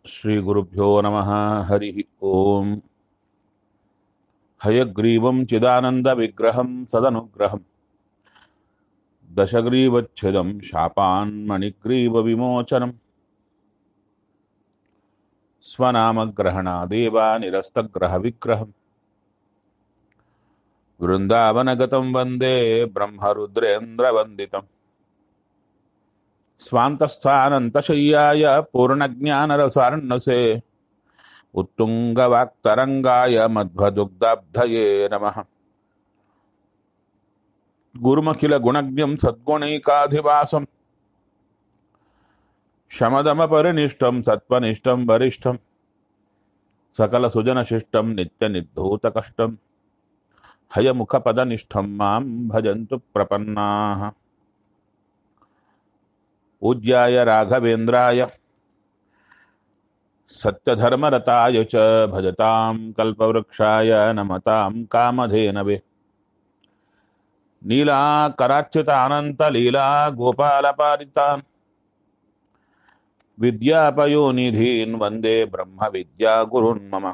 श्रीगुरुभ्यो नमः हरिः ॐ हयग्रीवं चिदानन्दविग्रहं सदनुग्रहं दशग्रीवच्छिदं शापान्मणिग्रीवविमोचनं स्वनामग्रहणादेवानिरस्तग्रहविग्रहम् वृन्दावनगतं वन्दे ब्रह्मरुद्रेन्द्रवन्दितम् स्वान्तस्थानन्तशय्याय पूर्णज्ञानरसार्णसे उत्तुङ्गवाक्तरङ्गाय मध्वदुग्धाब्धये नमः गुरुमखिलगुणज्ञं सद्गुणैकाधिवासं शमदमपरिनिष्टं सत्त्वनिष्ठं वरिष्ठं सकलसुजनशिष्टं नित्यनिर्धूतकष्टं हयमुखपदनिष्ठं मां भजन्तु प्रपन्नाः पूज्याय राघवेन्द्राय सत्यधर्मरताय च भजतां कल्पवृक्षाय नमतां कामधेनवे नीलाकरार्चितानन्तलीला गोपालपालितान् विद्यापयोनिधीन् वन्दे ब्रह्मविद्यागुरुन् मम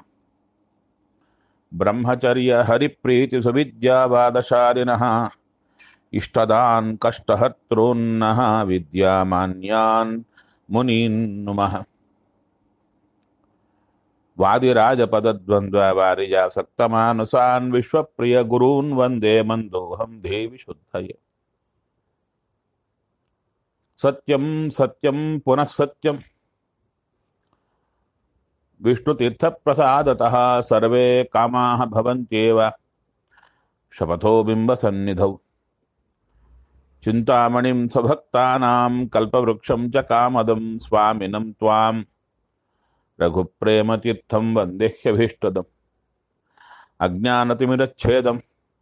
ब्रह्मचर्यहरिप्रीतिसुविद्यावादशालिनः इष्टदान् कष्टहर्तॄन्नः विद्यामान्यान् मुनीन् नुमः वादिराजपदद्वन्द्ववारिजासक्तमानुसान् विश्वप्रियगुरून् वन्दे मन्दोऽहं देवि शुद्धये सत्यं सत्यं पुनः सत्यं विष्णुतीर्थप्रसादतः सर्वे कामाः भवन्त्येव शपथो बिम्बसन्निधौ चिन्तामणिं स्वभक्तानां कल्पवृक्षं च कामदं स्वामिनं त्वां रघुप्रेमतीर्थं वन्देह्यभीष्टदम् अज्ञानतिमिरच्छेदं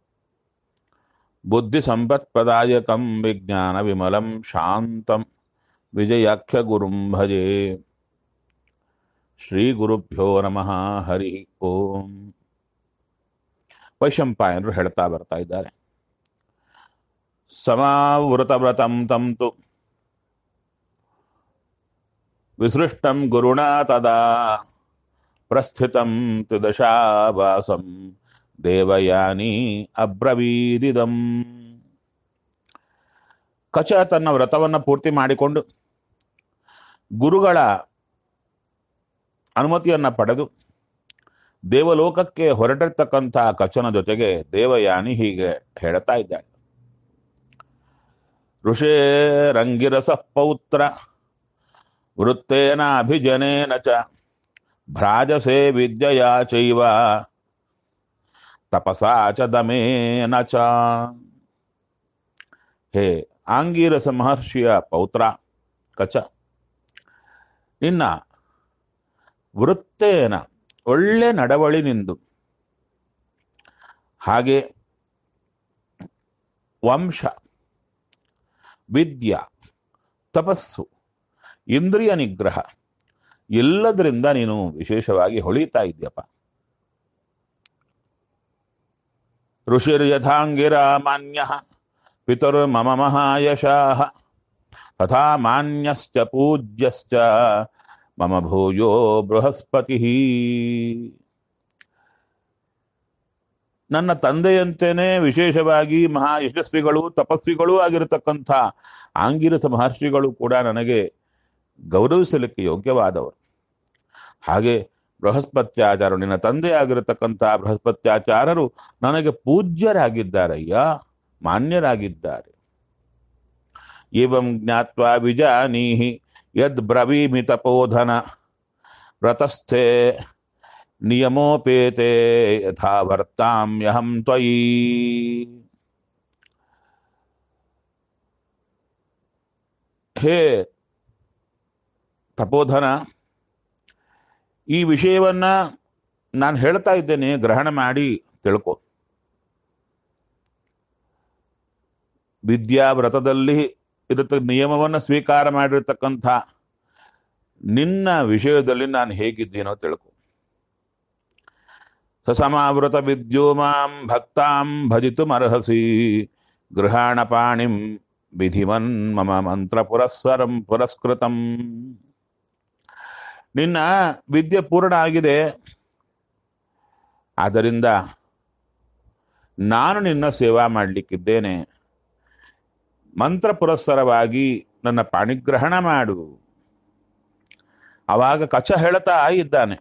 बुद्धिसम्पत्प्रदायकं विज्ञानविमलं शान्तं विजयाख्यगुरुं भजे ಶ್ರೀಗುರುಭ್ಯೋ ನಮಃ ಹರಿ ಓಂ ವೈಶಂಪಾಯನರು ಹೇಳ್ತಾ ಬರ್ತಾ ಇದ್ದಾರೆ ಸಮಾವೃತವ್ರತಂ ತಂತು ವಿಸೃಷ್ಟಂ ಗುರುಣಾ ತದಾ ಪ್ರಸ್ಥಿತಂ ತ್ರಿದಶಾವಾಸಂ ದೇವಯಾನಿ ಅಬ್ರವೀದಿದಂ ಕಚ ತನ್ನ ವ್ರತವನ್ನು ಪೂರ್ತಿ ಮಾಡಿಕೊಂಡು ಗುರುಗಳ ಅನುಮತಿಯನ್ನ ಪಡೆದು ದೇವಲೋಕಕ್ಕೆ ಹೊರಟಿರ್ತಕ್ಕಂಥ ಕಚನ ಜೊತೆಗೆ ದೇವಯಾನಿ ಹೀಗೆ ಹೇಳ್ತಾ ಇದ್ದಾಳೆ ಋಷೇ ರಂಗಿರಸ ಪೌತ್ರ ವೃತ್ತೇನ ಅಭಿಜನೇನ ಚ ಭ್ರಾಜಸೆ ವಿದ್ಯೆಯ ಚೈವ ತಪಸಾ ಚ ದಮೇನ ಚ ಹೇ ಆಂಗೀರಸ ಮಹರ್ಷಿಯ ಪೌತ್ರ ಕಚ ನಿನ್ನ ವೃತ್ತೇನ ಒಳ್ಳೆ ನಡವಳಿನಿಂದು ಹಾಗೆ ವಂಶ ವಿದ್ಯ ತಪಸ್ಸು ಇಂದ್ರಿಯ ನಿಗ್ರಹ ಎಲ್ಲದರಿಂದ ನೀನು ವಿಶೇಷವಾಗಿ ಹೊಳಿತಾ ಇದ್ಯಪ್ಪ ಋಷಿರ್ಯಥಾಂಗಿರ ಮಾನ್ಯ ಪಿತರು ಮಮ ಮಹಾಯಶಾಹ ತಥಾ ಮಾನ್ಯಶ್ಚ ಪೂಜ್ಯಶ್ಚ ಮಮ ಭೂಯೋ ಬೃಹಸ್ಪತಿ ನನ್ನ ತಂದೆಯಂತೆಯೇ ವಿಶೇಷವಾಗಿ ಮಹಾ ಯಶಸ್ವಿಗಳು ತಪಸ್ವಿಗಳೂ ಆಗಿರತಕ್ಕಂಥ ಆಂಗಿರಸ ಮಹರ್ಷಿಗಳು ಕೂಡ ನನಗೆ ಗೌರವಿಸಲಿಕ್ಕೆ ಯೋಗ್ಯವಾದವರು ಹಾಗೆ ಬೃಹಸ್ಪತ್ಯಾಚಾರ್ಯರು ನಿನ್ನ ತಂದೆ ಆಗಿರತಕ್ಕಂಥ ಬೃಹಸ್ಪತ್ಯಾಚಾರ್ಯರು ನನಗೆ ಪೂಜ್ಯರಾಗಿದ್ದಾರಯ್ಯ ಮಾನ್ಯರಾಗಿದ್ದಾರೆ ಏವಂ ಜ್ಞಾತ್ವಾ ವಿಜಾನೀಹಿ ಯದ್ ಬ್ರವೀಮಿ ತಪೋಧನ ವ್ರತಸ್ಥೆ ನಿಯಮೋಪೇತೆ ಯಥಾ ವರ್ತಾಮ್ಯಹಂ ತ್ವಯಿ ಹೇ ತಪೋಧನ ಈ ವಿಷಯವನ್ನ ನಾನು ಹೇಳ್ತಾ ಇದ್ದೇನೆ ಗ್ರಹಣ ಮಾಡಿ ತಿಳ್ಕೊ ವಿದ್ಯಾವ್ರತದಲ್ಲಿ ಇರತ ನಿಯಮವನ್ನು ಸ್ವೀಕಾರ ಮಾಡಿರ್ತಕ್ಕಂಥ ನಿನ್ನ ವಿಷಯದಲ್ಲಿ ನಾನು ಹೇಗಿದ್ದೀನೋ ತಿಳ್ಕೊ ಸಸಮಾವೃತ ವಿದ್ಯೋ ಮಾಂ ಭಕ್ತಾಂ ಭಜಿತುಮರ್ಹಸಿ ಗೃಹಾಣ ಪಾಣಿಂ ವಿಧಿವನ್ ಮಮ ಮಂತ್ರ ಪುರಸ್ಸರಂ ಪುರಸ್ಕೃತಂ ನಿನ್ನ ವಿದ್ಯೆ ಪೂರ್ಣ ಆಗಿದೆ ಆದ್ದರಿಂದ ನಾನು ನಿನ್ನ ಸೇವಾ ಮಾಡಲಿಕ್ಕಿದ್ದೇನೆ ಮಂತ್ರ ಪುರಸ್ಸರವಾಗಿ ನನ್ನ ಪಾಣಿಗ್ರಹಣ ಮಾಡು ಅವಾಗ ಕಚ ಹೇಳ್ತಾ ಇದ್ದಾನೆ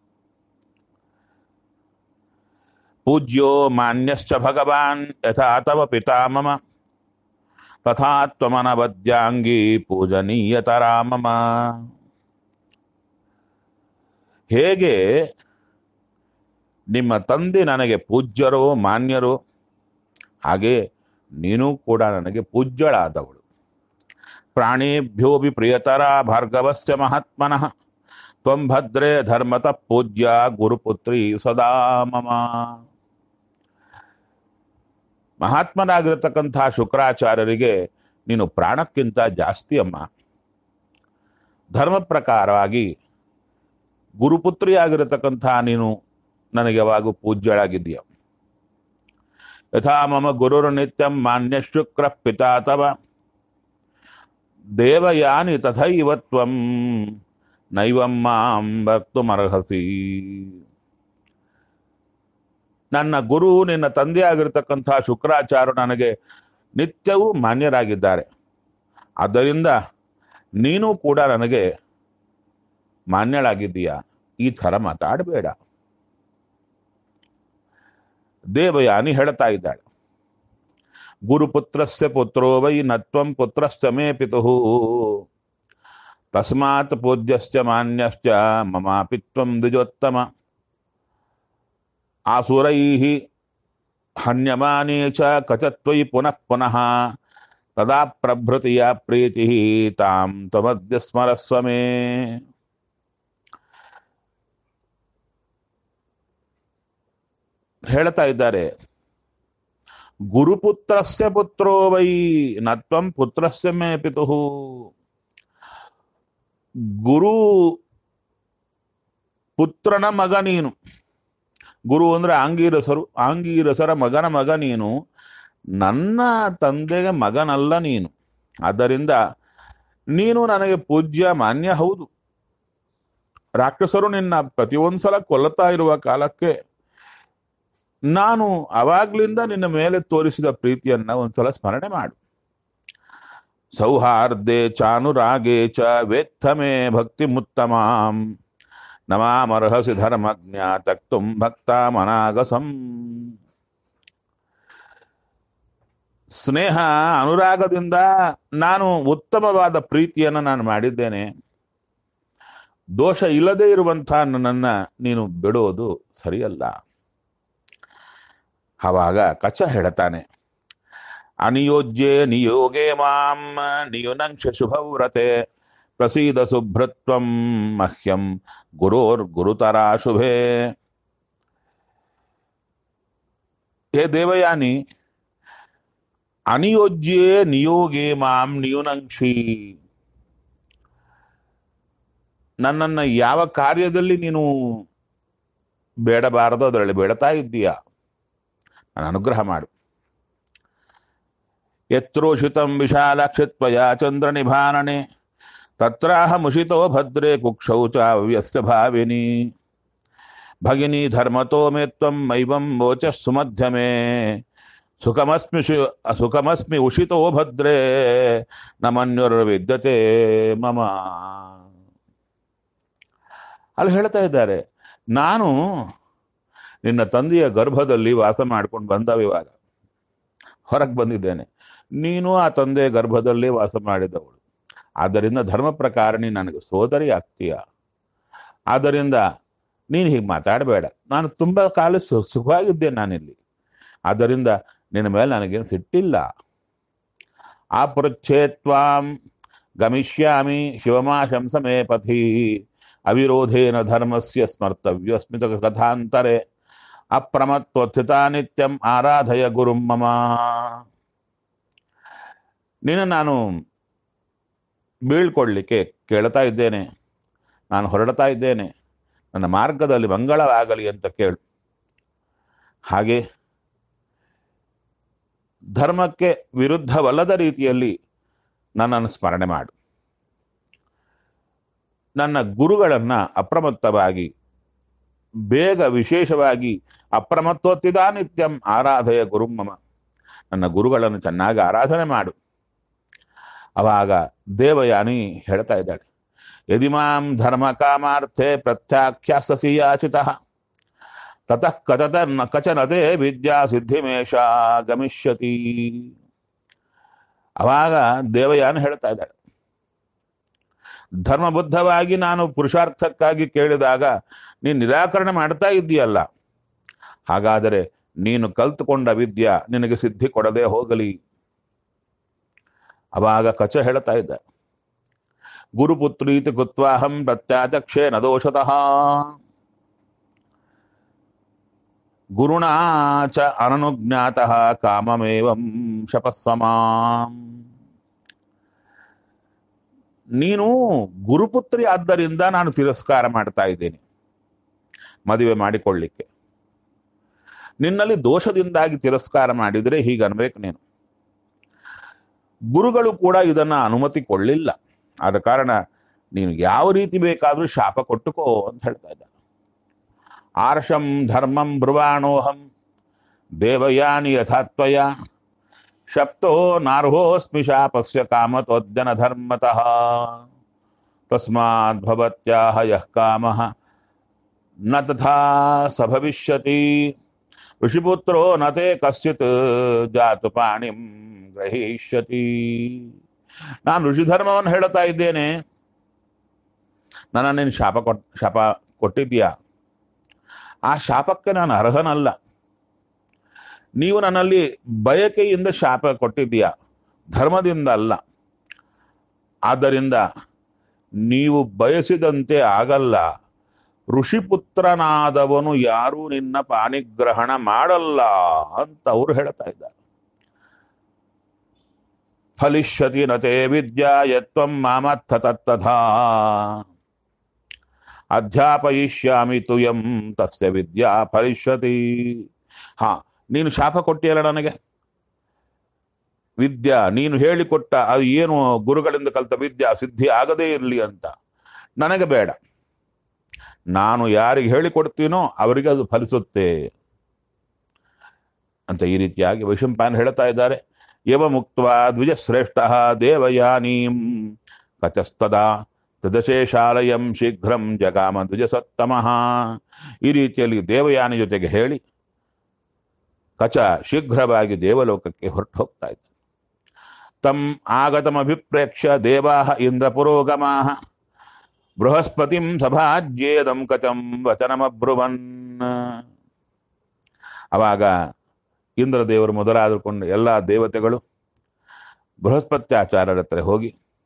ಪೂಜ್ಯೋ ಮಾನ್ಯಶ್ಚ ಭಗವಾನ್ ಯಥಾ ತವ ಪಿತಾ ಮಮ ತಥಾ ತ್ವಮನವದ್ಯಾಂಗಿ ಪೂಜನೀಯತರಾ ಮಮ ಹೇಗೆ ನಿಮ್ಮ ತಂದೆ ನನಗೆ ಪೂಜ್ಯರೋ ಮಾನ್ಯರೋ ಹಾಗೆ ನೀನು ಕೂಡ ನನಗೆ ಪೂಜ್ಯಳಾದವಳು ಪ್ರಾಣೇಭ್ಯೋಪಿ ಪ್ರಿಯತರ ಭಾರ್ಗವಸ್ಯ ಮಹಾತ್ಮನಃ ತ್ವಂ ಭದ್ರೇ ಧರ್ಮತಃ ಪೂಜ್ಯ ಗುರುಪುತ್ರಿ ಸದಾ ಮಮ ಮಹಾತ್ಮನಾಗಿರತಕ್ಕಂಥ ಶುಕ್ರಾಚಾರ್ಯರಿಗೆ ನೀನು ಪ್ರಾಣಕ್ಕಿಂತ ಜಾಸ್ತಿ ಅಮ್ಮ ಧರ್ಮ ಪ್ರಕಾರವಾಗಿ ಗುರುಪುತ್ರಿಯಾಗಿರತಕ್ಕಂಥ ನೀನು ನನಗೆ ಯಾವಾಗ ಪೂಜ್ಯಳಾಗಿದ್ದೀಯ ಯಥಾ ಮಮ ಗುರುರು ನಿತ್ಯಂ ಮಾನ್ಯ ಶುಕ್ರ ಪಿತಾ ತವ ದೇವಯಾನಿ ತಥೈವ ತ್ವಂ ನೈವಂ ಮಾಂ ಭಕ್ತುಮರ್ಹಸಿ ನನ್ನ ಗುರು ನಿನ್ನ ತಂದೆಯಾಗಿರ್ತಕ್ಕಂಥ ಶುಕ್ರಾಚಾರ್ಯ ನನಗೆ ನಿತ್ಯವೂ ಮಾನ್ಯರಾಗಿದ್ದಾರೆ ಆದ್ದರಿಂದ ನೀನು ಕೂಡ ನನಗೆ ಮಾನ್ಯಳಾಗಿದ್ದೀಯಾ ಈ ಥರ ಮಾತಾಡಬೇಡ ದೇವಯಾನಿ ಹೇಳ್ತಾ ಇದ್ದಾಳೆ ಗುರುಪುತ್ರಸ್ಯ ಪುತ್ರೋ ವೈ ನತ್ವಂ ಪುತ್ರಶ್ಚ ಮೇ ಪಿತುಃ ತಸ್ಮಾತ್ ಪೂಜ್ಯಶ್ಚ ಮಾನ್ಯಶ್ಚ ಮಮಾಪಿ ತ್ವಂ ದ್ವಿಜೋತ್ತಮ ಆಸುರೈಃ ಹನ್ಯಮಾನೇ ಚ ಕಚತ್ವಯಿ ಪುನಃ ಪುನಃ ತದಾ ಪ್ರಭೃತಿಯ ಪ್ರೀತಿ ತಾಂ ತ್ವಮದ್ಯ ಸ್ಮರಸ್ವ ಮೇ ಹೇಳ್ತಾ ಇದ್ದಾರೆ ಗುರುಪುತ್ರಸ್ಯ ಪುತ್ರೋ ವೈ ನತ್ವಂ ಪುತ್ರಸ್ಯ ಮೇ ಪಿತುಃ ಗುರು ಪುತ್ರನ ಮಗ ನೀನು ಗುರು ಅಂದ್ರೆ ಆಂಗೀರಸರು ಆಂಗೀರಸರ ಮಗನ ಮಗ ನೀನು ನನ್ನ ತಂದೆಗೆ ಮಗನಲ್ಲ ನೀನು ಆದ್ದರಿಂದ ನೀನು ನನಗೆ ಪೂಜ್ಯ ಮಾನ್ಯ ಹೌದು ರಾಕ್ಷಸರು ನಿನ್ನ ಪ್ರತಿಯೊಂದ್ಸಲ ಕೊಲ್ಲತಾ ಇರುವ ಕಾಲಕ್ಕೆ ನಾನು ಅವಾಗ್ಲಿಂದ ನಿನ್ನ ಮೇಲೆ ತೋರಿಸಿದ ಪ್ರೀತಿಯನ್ನ ಒಂದ್ಸಲ ಸ್ಮರಣೆ ಮಾಡು ಸೌಹಾರ್ದೆ ಚಾನುರಾಗೆ ಚ ವೇತ್ತಮೇ ಭಕ್ತಿ ಮುತ್ತಮಾಂ ನಮಾಮರ್ಹಸಿ ಧರ್ಮಜ್ಞ ತಕ್ತುಂ ಭಕ್ತ ಮನಾಗಸಂ ಸ್ನೇಹ ಅನುರಾಗದಿಂದ ನಾನು ಉತ್ತಮವಾದ ಪ್ರೀತಿಯನ್ನು ನಾನು ಮಾಡಿದ್ದೇನೆ ದೋಷ ಇಲ್ಲದೆ ಇರುವಂತಹ ನನ್ನನ್ನ ನೀನು ಬಿಡೋದು ಸರಿಯಲ್ಲ ಆವಾಗ ಕಚ ಹೇಳ್ತಾನೆ ಅನಿಯೋಜ್ಯೆ ನಿಯೋಗೆ ಮಾಂ ನಿಯುನಂಕ್ಷ ಶುಭವ್ರತೆ ಪ್ರಸೀದ ಶುಭ್ರತ್ವಂ ಮಹ್ಯಂ ಗುರೋರ್ ಗುರುತರ ಶುಭೆ ಹೇ ದೇವಯಾನಿ ಅನಿಯೋಜ್ಯೆ ನಿಯೋಗೆ ಮಾಂ ನಿಯುನಂಕ್ಷಿ ನನ್ನನ್ನ ಯಾವ ಕಾರ್ಯದಲ್ಲಿ ನೀನು ಬೇಡಬಾರದೋ ಅದರಲ್ಲಿ ಬೇಡತಾ ಇದ್ದೀಯಾ ನನ್ನ ಅನುಗ್ರಹ ಮಾಡು ಯತ್ರೋಷಿತಂ ವಿಶಾಲಾಕ್ಷತ್ವಯ ಚಂದ್ರ ನಿಭಾನನೆ ತತ್ರಾಹಮುಷಿತೋ ಭದ್ರೇ ಕುಕ್ಷೌ ಚ ಅವ್ಯಸ್ಯ ಭಾವಿನಿ ಭಗಿನಿ ಧರ್ಮತೋ ಮೇ ತ್ವಂ ಮೈವಂ ವೋಚ ಸುಮಧ್ಯಮೇ ಸುಖಮಸ್ಮಿ ಶು ಸುಖಮಸ್ಮಿ ಉಷಿತೋ ಭದ್ರೇ ನಮನ್ಯುರ್ವಿದ್ಯತೆ ಮಮ ಅಲ್ಲಿ ಹೇಳ್ತಾ ಇದ್ದಾರೆ ನಾನು ನಿನ್ನ ತಂದೆಯ ಗರ್ಭದಲ್ಲಿ ವಾಸ ಮಾಡ್ಕೊಂಡು ಬಂದವ ಇವಾಗ ಹೊರಗೆ ಬಂದಿದ್ದೇನೆ ನೀನು ಆ ತಂದೆಯ ಗರ್ಭದಲ್ಲೇ ವಾಸ ಮಾಡಿದವಳು ಆದ್ದರಿಂದ ಧರ್ಮ ಪ್ರಕಾರ ನೀನು ನನಗೆ ಸೋದರಿ ಆಗ್ತೀಯ ಆದ್ದರಿಂದ ನೀನು ಹೀಗೆ ಮಾತಾಡಬೇಡ ನಾನು ತುಂಬ ಕಾಲ ಸು ಸುಖವಾಗಿದ್ದೆ ನಾನಿಲ್ಲಿ ಆದ್ದರಿಂದ ನಿನ್ನ ಮೇಲೆ ನನಗೇನು ಸಿಟ್ಟಿಲ್ಲ ಆಪೃಚ್ಛೇತ್ವಾಂ ಗಮಿಷ್ಯಾಮಿ ಶಿವಮಾಶಂಸ ಮೇ ಪಥಿ ಅವಿರೋಧೇನ ಧರ್ಮಸ್ಯ ಸ್ಮರ್ತವ್ಯ ಸ್ಮಿತ ಕಥಾಂತರೆ ಅಪ್ರಮತ್ವಸ್ಥಿತ ನಿತ್ಯಂ ಆರಾಧಯ ಗುರುಂ ಮಮ ನಿನ್ನ ನಾನು ಬೀಳ್ಕೊಡ್ಲಿಕ್ಕೆ ಕೇಳ್ತಾ ಇದ್ದೇನೆ ನಾನು ಹೊರಡ್ತಾ ಇದ್ದೇನೆ ನನ್ನ ಮಾರ್ಗದಲ್ಲಿ ಮಂಗಳವಾಗಲಿ ಅಂತ ಕೇಳು ಹಾಗೆ ಧರ್ಮಕ್ಕೆ ವಿರುದ್ಧವಲ್ಲದ ರೀತಿಯಲ್ಲಿ ನನ್ನನ್ನು ಸ್ಮರಣೆ ಮಾಡು ನನ್ನ ಗುರುಗಳನ್ನ ಅಪ್ರಮತ್ತವಾಗಿ ಬೇಗ ವಿಶೇಷವಾಗಿ ಅಪ್ರಮತ್ತೋತ್ತಿದ ನಿತ್ಯಂ ಆರಾಧಯ ಗುರುಮಮ ನನ್ನ ಗುರುಗಳನ್ನು ಚೆನ್ನಾಗಿ ಆರಾಧನೆ ಮಾಡು ಅವಾಗ ದೇವಯಾನಿ ಹೇಳ್ತಾ ಇದ್ದಾಳೆ ಯದಿಮಾಂ ಧರ್ಮ ಕಾಮಾರ್ಥೆ ಪ್ರತ್ಯಾಖ್ಯಾಸಸಿ ಯಾಚಿತಃ ತತಃ ಕತತ ನ ಕಚನತೆ ವಿದ್ಯಾ ಸಿದ್ಧಿಮೇಶ ಗಮಿಷ್ಯತಿ ಅವಾಗ ದೇವಯಾನಿ ಹೇಳ್ತಾ ಇದ್ದಾಳೆ ಧರ್ಮಬದ್ಧವಾಗಿ ನಾನು ಪುರುಷಾರ್ಥಕ್ಕಾಗಿ ಕೇಳಿದಾಗ ನೀನು ನಿರಾಕರಣೆ ಮಾಡ್ತಾ ಇದ್ದೀಯಲ್ಲ ಹಾಗಾದರೆ ನೀನು ಕಲ್ತುಕೊಂಡ ವಿದ್ಯಾ ನಿನಗೆ ಸಿದ್ಧಿ ಕೊಡದೆ ಹೋಗಲಿ ಅವಾಗ ಕಚ ಹೇಳ್ತಾ ಇದ್ದ ಗುರುಪುತ್ರೀತಿ ಕೃತ್ವಾಹಂ ಪ್ರತ್ಯಾಚಕ್ಷೇ ನ ದೋಷತಃ ಗುರುಣಾ ಚ ಅನನುಜ್ಞಾತಃ ಕಾಮಮೇವಂ ಶಪಸ್ವಮಾಂ ನೀನು ಗುರುಪುತ್ರಿ ಆದ್ದರಿಂದ ನಾನು ತಿರಸ್ಕಾರ ಮಾಡ್ತಾ ಇದ್ದೇನೆ ಮದುವೆ ಮಾಡಿಕೊಳ್ಳಿಕ್ಕೆ ನಿನ್ನಲ್ಲಿ ದೋಷದಿಂದಾಗಿ ತಿರಸ್ಕಾರ ಮಾಡಿದರೆ ಹೀಗೆ ಅನ್ಬೇಕು ನೀನು ಗುರುಗಳು ಕೂಡ ಇದನ್ನ ಅನುಮತಿ ಕೊಳ್ಳಿಲ್ಲ ಆದ ಕಾರಣ ನೀನು ಯಾವ ರೀತಿ ಬೇಕಾದರೂ ಶಾಪ ಕೊಟ್ಟುಕೋ ಅಂತ ಹೇಳ್ತಾ ಇದ್ದ ಆರ್ಷಂ ಧರ್ಮಂ ಬ್ರುವಾಣೋಹಂ ದೇವಯಾನಿ ಯಥಾತ್ವಯ ಶಪ್ತೋ ನಾರ್ಹೋಸ್ಮಿ ಶಾಪಸ್ಯ ಕಾಮತೋದ್ಯನ ಧರ್ಮತಃ ತಸ್ಮಾತ್ ಭವತ್ಯಾಹ ಯಃ ಕಾಮಃ ನ ತಥಾ ಸ ಭವಿಷ್ಯತಿ ಋಷಿಪುತ್ರೋ ನ ತೇ ಕಶ್ಚಿತ್ ಜಾತು ಪಾಣಿಂ ಗ್ರಹಿಷ್ಯತಿ ನಾನು ಋಷಿಧರ್ಮವನ್ನು ಹೇಳುತ್ತಾ ಇದ್ದೇನೆ ನನ್ನ ನೀನು ಶಾಪ ಕೊಟ್ ಶಾಪ ಕೊಟ್ಟಿದ್ದೀಯಾ ಆ ಶಾಪಕ್ಕೆ ನಾನು ಅರ್ಹನಲ್ಲ ನೀವು ನನ್ನಲ್ಲಿ ಬಯಕೆಯಿಂದ ಶಾಪ ಕೊಟ್ಟಿದ್ದೀಯಾ ಧರ್ಮದಿಂದ ಅಲ್ಲ ಆದ್ದರಿಂದ ನೀವು ಬಯಸಿದಂತೆ ಆಗಲ್ಲ ಋಷಿಪುತ್ರನಾದವನು ಯಾರೂ ನಿನ್ನ ಪಾಣಿಗ್ರಹಣ ಮಾಡಲ್ಲ ಅಂತ ಅವರು ಹೇಳ್ತಾ ಇದ್ದಾರೆ ಫಲಿಷ್ಯತಿ ನತೆ ವಿದ್ಯಾ ಯತ್ವಂ ಮಾಮತ್ಥ ತತ್ತಥಾ ಅಧ್ಯಾಪಯಿಷ್ಯಾಮಿ ತುಯಂ ತಸ್ಯ ವಿದ್ಯಾ ಫಲಿಷ್ಯತಿ ಹಾ ನೀನು ಶಾಪ ಕೊಟ್ಟಿಯಲ್ಲ ನನಗೆ ವಿದ್ಯಾ ನೀನು ಹೇಳಿಕೊಟ್ಟ ಅದು ಏನು ಗುರುಗಳಿಂದ ಕಲಿತ ವಿದ್ಯಾ ಸಿದ್ಧಿ ಆಗದೇ ಇರಲಿ ಅಂತ ನನಗೆ ಬೇಡ ನಾನು ಯಾರಿಗೆ ಹೇಳಿಕೊಡ್ತೀನೋ ಅವರಿಗೆ ಅದು ಫಲಿಸುತ್ತೆ ಅಂತ ಈ ರೀತಿಯಾಗಿ ವೈಶಂಪಾಯನ ಹೇಳ್ತಾ ಇದ್ದಾರೆ ಯವ ಮುಕ್ತ ದ್ವಿಜಶ್ರೇಷ್ಠ ದೇವಯಾನೀಂ ಕಚಸ್ತದಾ ತದಶೇಷಾಲಯಂ ಶೀಘ್ರಂ ಜಗಾಮ ದ್ವಿಜಸತ್ತಮಃ ಈ ರೀತಿಯಲ್ಲಿ ದೇವಯಾನಿ ಜೊತೆಗೆ ಹೇಳಿ ಕಚ ಶೀಘ್ರವಾಗಿ ದೇವಲೋಕಕ್ಕೆ ಹೊರಟು ಹೋಗ್ತಾ ಇದ್ದ ತಂ ಆಗತಮಭಿಪ್ರೇಕ್ಷ್ಯ ದೇವಾ ಇಂದ್ರ ಪುರೋಗಮಾ ಬೃಹಸ್ಪತಿಂ ಸಭಾಜ್ಯೇದಂ ಕಚಂ ವಚನಮಬ್ರುವನ್ ಅವಾಗ ಇಂದ್ರದೇವರು ಮೊದಲಾದುಕೊಂಡು ಎಲ್ಲ ದೇವತೆಗಳು ಬೃಹಸ್ಪತ್ಯಾಚಾರ್ಯರ ಹತ್ರ ಹೋಗಿ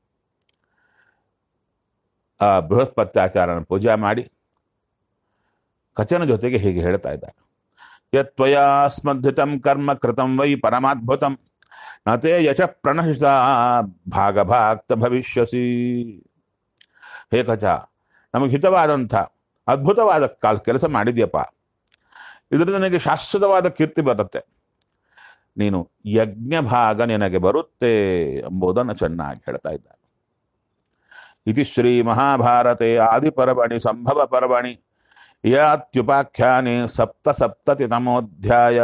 ಆ ಬೃಹಸ್ಪತ್ಯಾಚಾರನ ಪೂಜೆ ಮಾಡಿ ಕಚನ ಜೊತೆಗೆ ಹೀಗೆ ಹೇಳ್ತಾ ಇದ್ದಾರೆ ಯತ್ವಯಾ ಸ್ಮದ್ಧಿತಂ ಕರ್ಮ ಕೃತಂ ವೈ ಪರಮಾದ್ಭುತಂ ನತೇ ಯಶ ಪ್ರಣಶಿತ ಭಾಗಭಾಕ್ತ ಭವಿಷ್ಯಸಿ ಹೇ ಕಚ ನಮಗೆ ಹಿತವಾದಂಥ ಅದ್ಭುತವಾದ ಕಾಲ್ ಕೆಲಸ ಮಾಡಿದ್ಯಪ್ಪ ಇದರಿಂದ ನನಗೆ ಶಾಶ್ವತವಾದ ಕೀರ್ತಿ ಬರುತ್ತೆ ನೀನು ಯಜ್ಞ ಭಾಗ ನಿನಗೆ ಬರುತ್ತೆ ಎಂಬುದನ್ನು ಚೆನ್ನಾಗಿ ಹೇಳ್ತಾ ಇದ್ದಾರೆ ಇತಿ ಶ್ರೀ ಮಹಾಭಾರತೆ ಆದಿಪರ್ವಣಿ ಸಂಭವ ಪರ್ವಣಿ ಯಾತ್ಯುಪಾಖ್ಯಾನೆ ಸಪ್ತ ಸಪ್ತತಿತಮೋಧ್ಯಾಯ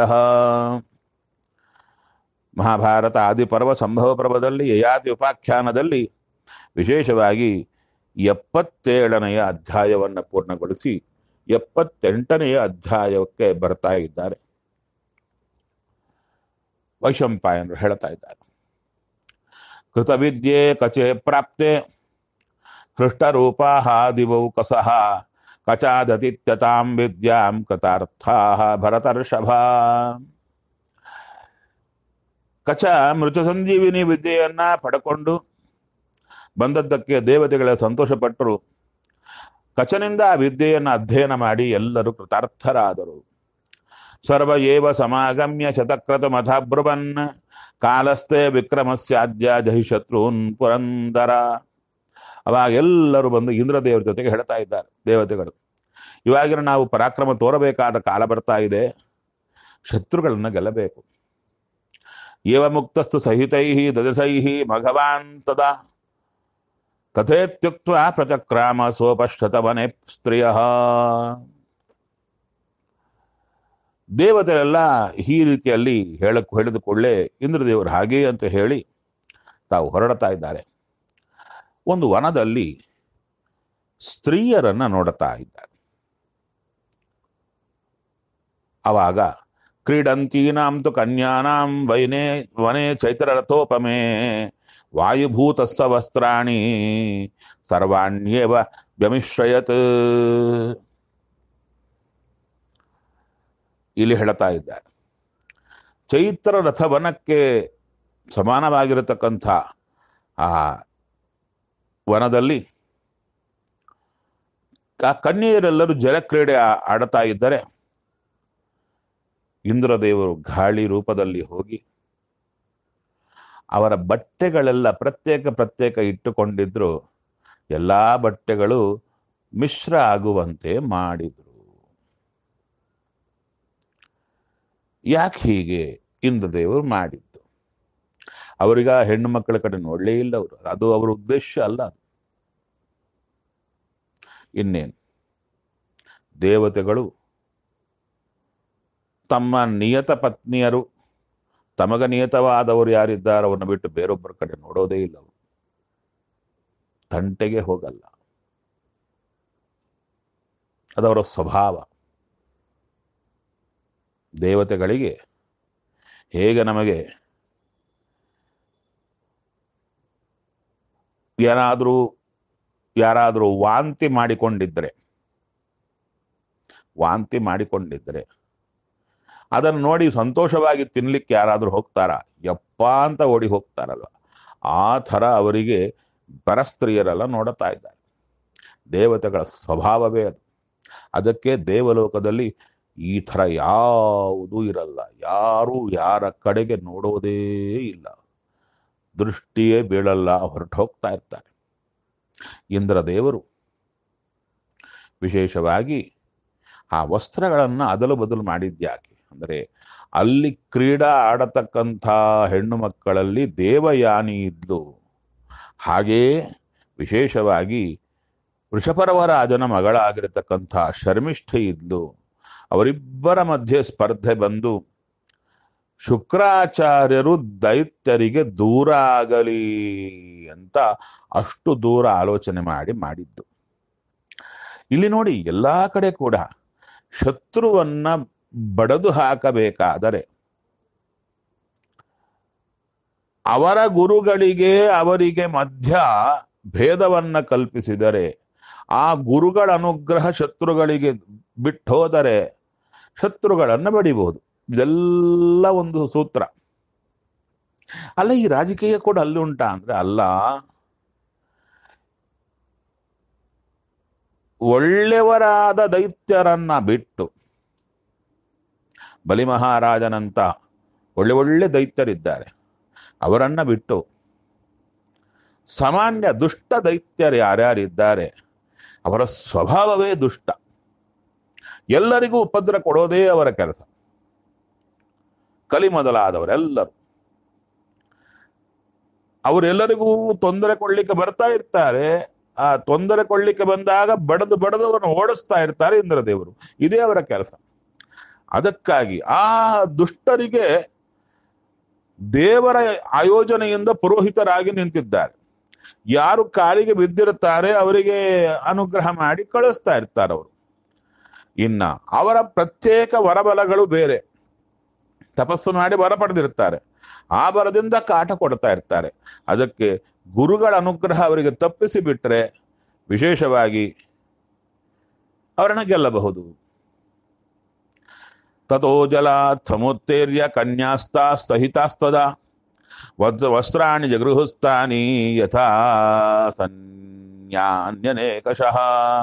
ಮಹಾಭಾರತ ಆದಿಪರ್ವ ಸಂಭವ ಪರ್ವದಲ್ಲಿ ಯಯಾತಿ ಉಪಾಖ್ಯಾನದಲ್ಲಿ ವಿಶೇಷವಾಗಿ ಎಪ್ಪತ್ತೇಳನೆಯ ಅಧ್ಯಾಯವನ್ನು ಪೂರ್ಣಗೊಳಿಸಿ ಎಪ್ಪತ್ತೆಂಟನೆಯ ಅಧ್ಯಾಯಕ್ಕೆ ಬರ್ತಾ ಇದ್ದಾರೆ ವೈಶಂಪಾಯನರು ಹೇಳ್ತಾ ಇದ್ದಾರೆ ಕೃತವಿದ್ಯೆ ಕಚೆ ಪ್ರಾಪ್ತೆ ಹೃಷ್ಟರೂಪಾಹ ದಿವೌ ಕಸಃ ಕಚಾದತಿತ್ಯತಾಂ ವಿದ್ಯಾಂ ಕೃತಾರ್ಥಾ ಭರತರ್ಷಭ ಕಚ ಮೃತ ಸಂಜೀವಿನಿ ವಿದ್ಯೆಯನ್ನ ಪಡ್ಕೊಂಡು ಬಂದದ್ದಕ್ಕೆ ದೇವತೆಗಳ ಸಂತೋಷಪಟ್ಟರು ಕಚನಿಂದ ಆ ವಿದ್ಯೆಯನ್ನು ಅಧ್ಯಯನ ಮಾಡಿ ಎಲ್ಲರೂ ಕೃತಾರ್ಥರಾದರು ಸರ್ವ ಏವ ಸಮಾಗಮ್ಯ ಶತಕ್ರತ ಮಥಾಬ್ರುವನ್ ಕಾಲಸ್ಥೆ ವಿಕ್ರಮಸ್ಯಾದ್ಯ ಜಹಿ ಶತ್ರುನ್ ಪುರಂದರ ಅವಾಗ ಎಲ್ಲರೂ ಬಂದು ಇಂದ್ರದೇವರ ಜೊತೆಗೆ ಹೇಳ್ತಾ ಇದ್ದಾರೆ ದೇವತೆಗಳು ಇವಾಗಿನ ನಾವು ಪರಾಕ್ರಮ ತೋರಬೇಕಾದ ಕಾಲ ಬರ್ತಾ ಇದೆ ಶತ್ರುಗಳನ್ನು ಗೆಲ್ಲಬೇಕು ಏವ ಮುಕ್ತಸ್ತು ಸಹಿತೈ ದದಸೈ ಭಗವಾನ್ ತದಾ ತಥೇತ್ಯುಕ್ತ ಪ್ರಚಕ್ರಾಮ ಸೋಪಶ್ಚತವನೆ ಸ್ತ್ರೀಯ ದೇವತೆಲ್ಲ ಈ ರೀತಿಯಲ್ಲಿ ಹೇಳಕ್ ಹೇಳಿದುಕೊಳ್ಳೆ ಇಂದ್ರದೇವರು ಹಾಗೆ ಅಂತ ಹೇಳಿ ತಾವು ಹೊರಡ್ತಾ ಇದ್ದಾರೆ ಒಂದು ವನದಲ್ಲಿ ಸ್ತ್ರೀಯರನ್ನ ನೋಡುತ್ತಾ ಇದ್ದಾರೆ ಅವಾಗ ಕ್ರೀಡಂತೀನಾಂ ತು ಕನ್ಯಾನಾಂ ವೈನೇ ವನೆ ಚೈತ್ರರಥೋಪಮೇ ವಾಯುಭೂತಸ್ಸ ವಸ್ತ್ರಾಣಿ ಸರ್ವಾಣ್ಯೇವ ವ್ಯಮಿಶ್ರಯತ್ ಇಲ್ಲಿ ಹೇಳ್ತಾ ಇದ್ದಾರೆ ಚೈತ್ರ ರಥವನಕ್ಕೆ ಸಮಾನವಾಗಿರತಕ್ಕಂಥ ಆ ವನದಲ್ಲಿ ಆ ಕನ್ಯೆಯರೆಲ್ಲರೂ ಜಲಕ್ರೀಡೆ ಆ- ಆಡ್ತಾ ಇದ್ದರೆ ಇಂದ್ರದೇವರು ಗಾಳಿ ರೂಪದಲ್ಲಿ ಹೋಗಿ ಅವರ ಬಟ್ಟೆಗಳೆಲ್ಲ ಪ್ರತ್ಯೇಕ ಪ್ರತ್ಯೇಕ ಇಟ್ಟುಕೊಂಡಿದ್ರು ಎಲ್ಲಾ ಬಟ್ಟೆಗಳು ಮಿಶ್ರ ಆಗುವಂತೆ ಮಾಡಿದ್ರು ಯಾಕೆ ಹೀಗೆ ಇಂದ್ರದೇವರು ಮಾಡಿದ್ದು ಅವರಿಗ ಹೆಣ್ಣು ಮಕ್ಕಳ ಕಡೆ ನೋಡಲೇ ಇಲ್ಲ ಅವರು ಅದು ಅವರ ಉದ್ದೇಶ ಅಲ್ಲ ಅದು ಇನ್ನೇನು ದೇವತೆಗಳು ತಮ್ಮ ನಿಯತ ಪತ್ನಿಯರು ತಮಗ ನಿಯತವಾದವರು ಯಾರಿದ್ದಾರೆ ಅವರನ್ನು ಬಿಟ್ಟು ಬೇರೊಬ್ಬರ ಕಡೆ ನೋಡೋದೇ ಇಲ್ಲ ಅವರು ತಂಟೆಗೆ ಹೋಗಲ್ಲ ಅದವರ ಸ್ವಭಾವ ದೇವತೆಗಳಿಗೆ ಹೇಗೆ ನಮಗೆ ಏನಾದರೂ ಯಾರಾದರೂ ವಾಂತಿ ಮಾಡಿಕೊಂಡಿದ್ರೆ ವಾಂತಿ ಮಾಡಿಕೊಂಡಿದ್ರೆ ಅದನ್ನು ನೋಡಿ ಸಂತೋಷವಾಗಿ ತಿನ್ಲಿಕ್ಕೆ ಯಾರಾದರೂ ಹೋಗ್ತಾರಾ ಯಪ್ಪ ಅಂತ ಓಡಿ ಹೋಗ್ತಾರಲ್ವ ಆ ಥರ ಅವರಿಗೆ ಪರಸ್ತ್ರೀಯರೆಲ್ಲ ನೋಡುತ್ತಾ ಇದ್ದಾರೆ ದೇವತೆಗಳ ಸ್ವಭಾವವೇ ಅದು ಅದಕ್ಕೆ ದೇವಲೋಕದಲ್ಲಿ ಈ ಥರ ಯಾವುದೂ ಇರಲ್ಲ ಯಾರೂ ಯಾರ ಕಡೆಗೆ ನೋಡೋದೇ ಇಲ್ಲ ದೃಷ್ಟಿಯೇ ಬೀಳಲ್ಲ ಹೊರಟು ಹೋಗ್ತಾ ಇರ್ತಾರೆ ಇಂದ್ರದೇವರು ವಿಶೇಷವಾಗಿ ಆ ವಸ್ತ್ರಗಳನ್ನು ಅದಲು ಬದಲು ಮಾಡಿದ್ಯಾಕೆ ಅಂದರೆ ಅಲ್ಲಿ ಕ್ರೀಡಾ ಆಡತಕ್ಕಂಥ ಹೆಣ್ಣು ಮಕ್ಕಳಲ್ಲಿ ದೇವಯಾನಿ ಇದ್ಲು ಹಾಗೆಯೇ ವಿಶೇಷವಾಗಿ ವೃಷಪರವರಾಜನ ಮಗಳಾಗಿರತಕ್ಕಂಥ ಶರ್ಮಿಷ್ಠೆ ಇದ್ಲು ಅವರಿಬ್ಬರ ಮಧ್ಯೆ ಸ್ಪರ್ಧೆ ಬಂದು ಶುಕ್ರಾಚಾರ್ಯರು ದೈತ್ಯರಿಗೆ ದೂರ ಆಗಲಿ ಅಂತ ಅಷ್ಟು ದೂರ ಆಲೋಚನೆ ಮಾಡಿ ಮಾಡಿದ್ದು ಇಲ್ಲಿ ನೋಡಿ ಎಲ್ಲಾ ಕಡೆ ಕೂಡ ಶತ್ರುವನ್ನ ಬಡದು ಹಾಕಬೇಕಾದರೆ ಅವರ ಗುರುಗಳಿಗೆ ಅವರಿಗೆ ಮಧ್ಯ ಭೇದವನ್ನ ಕಲ್ಪಿಸಿದರೆ ಆ ಗುರುಗಳ ಅನುಗ್ರಹ ಶತ್ರುಗಳಿಗೆ ಬಿಟ್ಟು ಹೋದರೆ ಶತ್ರುಗಳನ್ನು ಬಡಿಬಹುದು ಇದೆಲ್ಲ ಒಂದು ಸೂತ್ರ ಅಲ್ಲ ಈ ರಾಜಕೀಯ ಕೂಡ ಅಲ್ಲಿ ಉಂಟಾ ಅಂದ್ರೆ ಅಲ್ಲ ಒಳ್ಳೆಯವರಾದ ದೈತ್ಯರನ್ನ ಬಿಟ್ಟು ಬಲಿ ಮಹಾರಾಜನಂತ ಒಳ್ಳೆ ಒಳ್ಳೆ ದೈತ್ಯರಿದ್ದಾರೆ ಅವರನ್ನ ಬಿಟ್ಟು ಸಾಮಾನ್ಯ ದುಷ್ಟ ದೈತ್ಯರು ಯಾರ್ಯಾರಿದ್ದಾರೆ ಅವರ ಸ್ವಭಾವವೇ ದುಷ್ಟ ಎಲ್ಲರಿಗೂ ಉಪದ್ರ ಕೊಡೋದೇ ಅವರ ಕೆಲಸ ಕಲಿ ಮೊದಲಾದವರೆಲ್ಲರೂ ಅವರೆಲ್ಲರಿಗೂ ತೊಂದರೆ ಕೊಡ್ಲಿಕ್ಕೆ ಬರ್ತಾ ಇರ್ತಾರೆ ಆ ತೊಂದರೆ ಕೊಡ್ಲಿಕ್ಕೆ ಬಂದಾಗ ಬಡದು ಬಡದು ಅವರನ್ನು ಓಡಿಸ್ತಾ ಇರ್ತಾರೆ ಇಂದ್ರದೇವರು ಇದೇ ಅವರ ಕೆಲಸ ಅದಕ್ಕಾಗಿ ಆ ದುಷ್ಟರಿಗೆ ದೇವರ ಆಯೋಜನೆಯಿಂದ ಪುರೋಹಿತರಾಗಿ ನಿಂತಿದ್ದಾರೆ ಯಾರು ಕಾಲಿಗೆ ಬಿದ್ದಿರುತ್ತಾರೆ ಅವರಿಗೆ ಅನುಗ್ರಹ ಮಾಡಿ ಕಳಿಸ್ತಾ ಇರ್ತಾರೆ ಅವರು ಇನ್ನ ಅವರ ಪ್ರತ್ಯೇಕ ವರಬಲಗಳು ಬೇರೆ ತಪಸ್ಸು ಮಾಡಿ ವರ ಪಡೆದಿರ್ತಾರೆ ಆ ಬರದಿಂದ ಕಾಟ ಕೊಡ್ತಾ ಇರ್ತಾರೆ ಅದಕ್ಕೆ ಗುರುಗಳ ಅನುಗ್ರಹ ಅವರಿಗೆ ತಪ್ಪಿಸಿ ಬಿಟ್ರೆ ವಿಶೇಷವಾಗಿ ಅವರನ್ನ ಗೆಲ್ಲಬಹುದು ತಥೋ ಜಲಾತ್ ಸಮುತ್ತೇರ್ಯ ಕನ್ಯಾಸ್ತಾ ಸಹಿತಾಸ್ತದ ವದ್ ವಸ್ತ್ರಾಣಿ ಜಗೃಹುಸ್ತಾನಿ ಯಥಾ ಸನ್ಯಾನ್ಯನೇಕಶಃ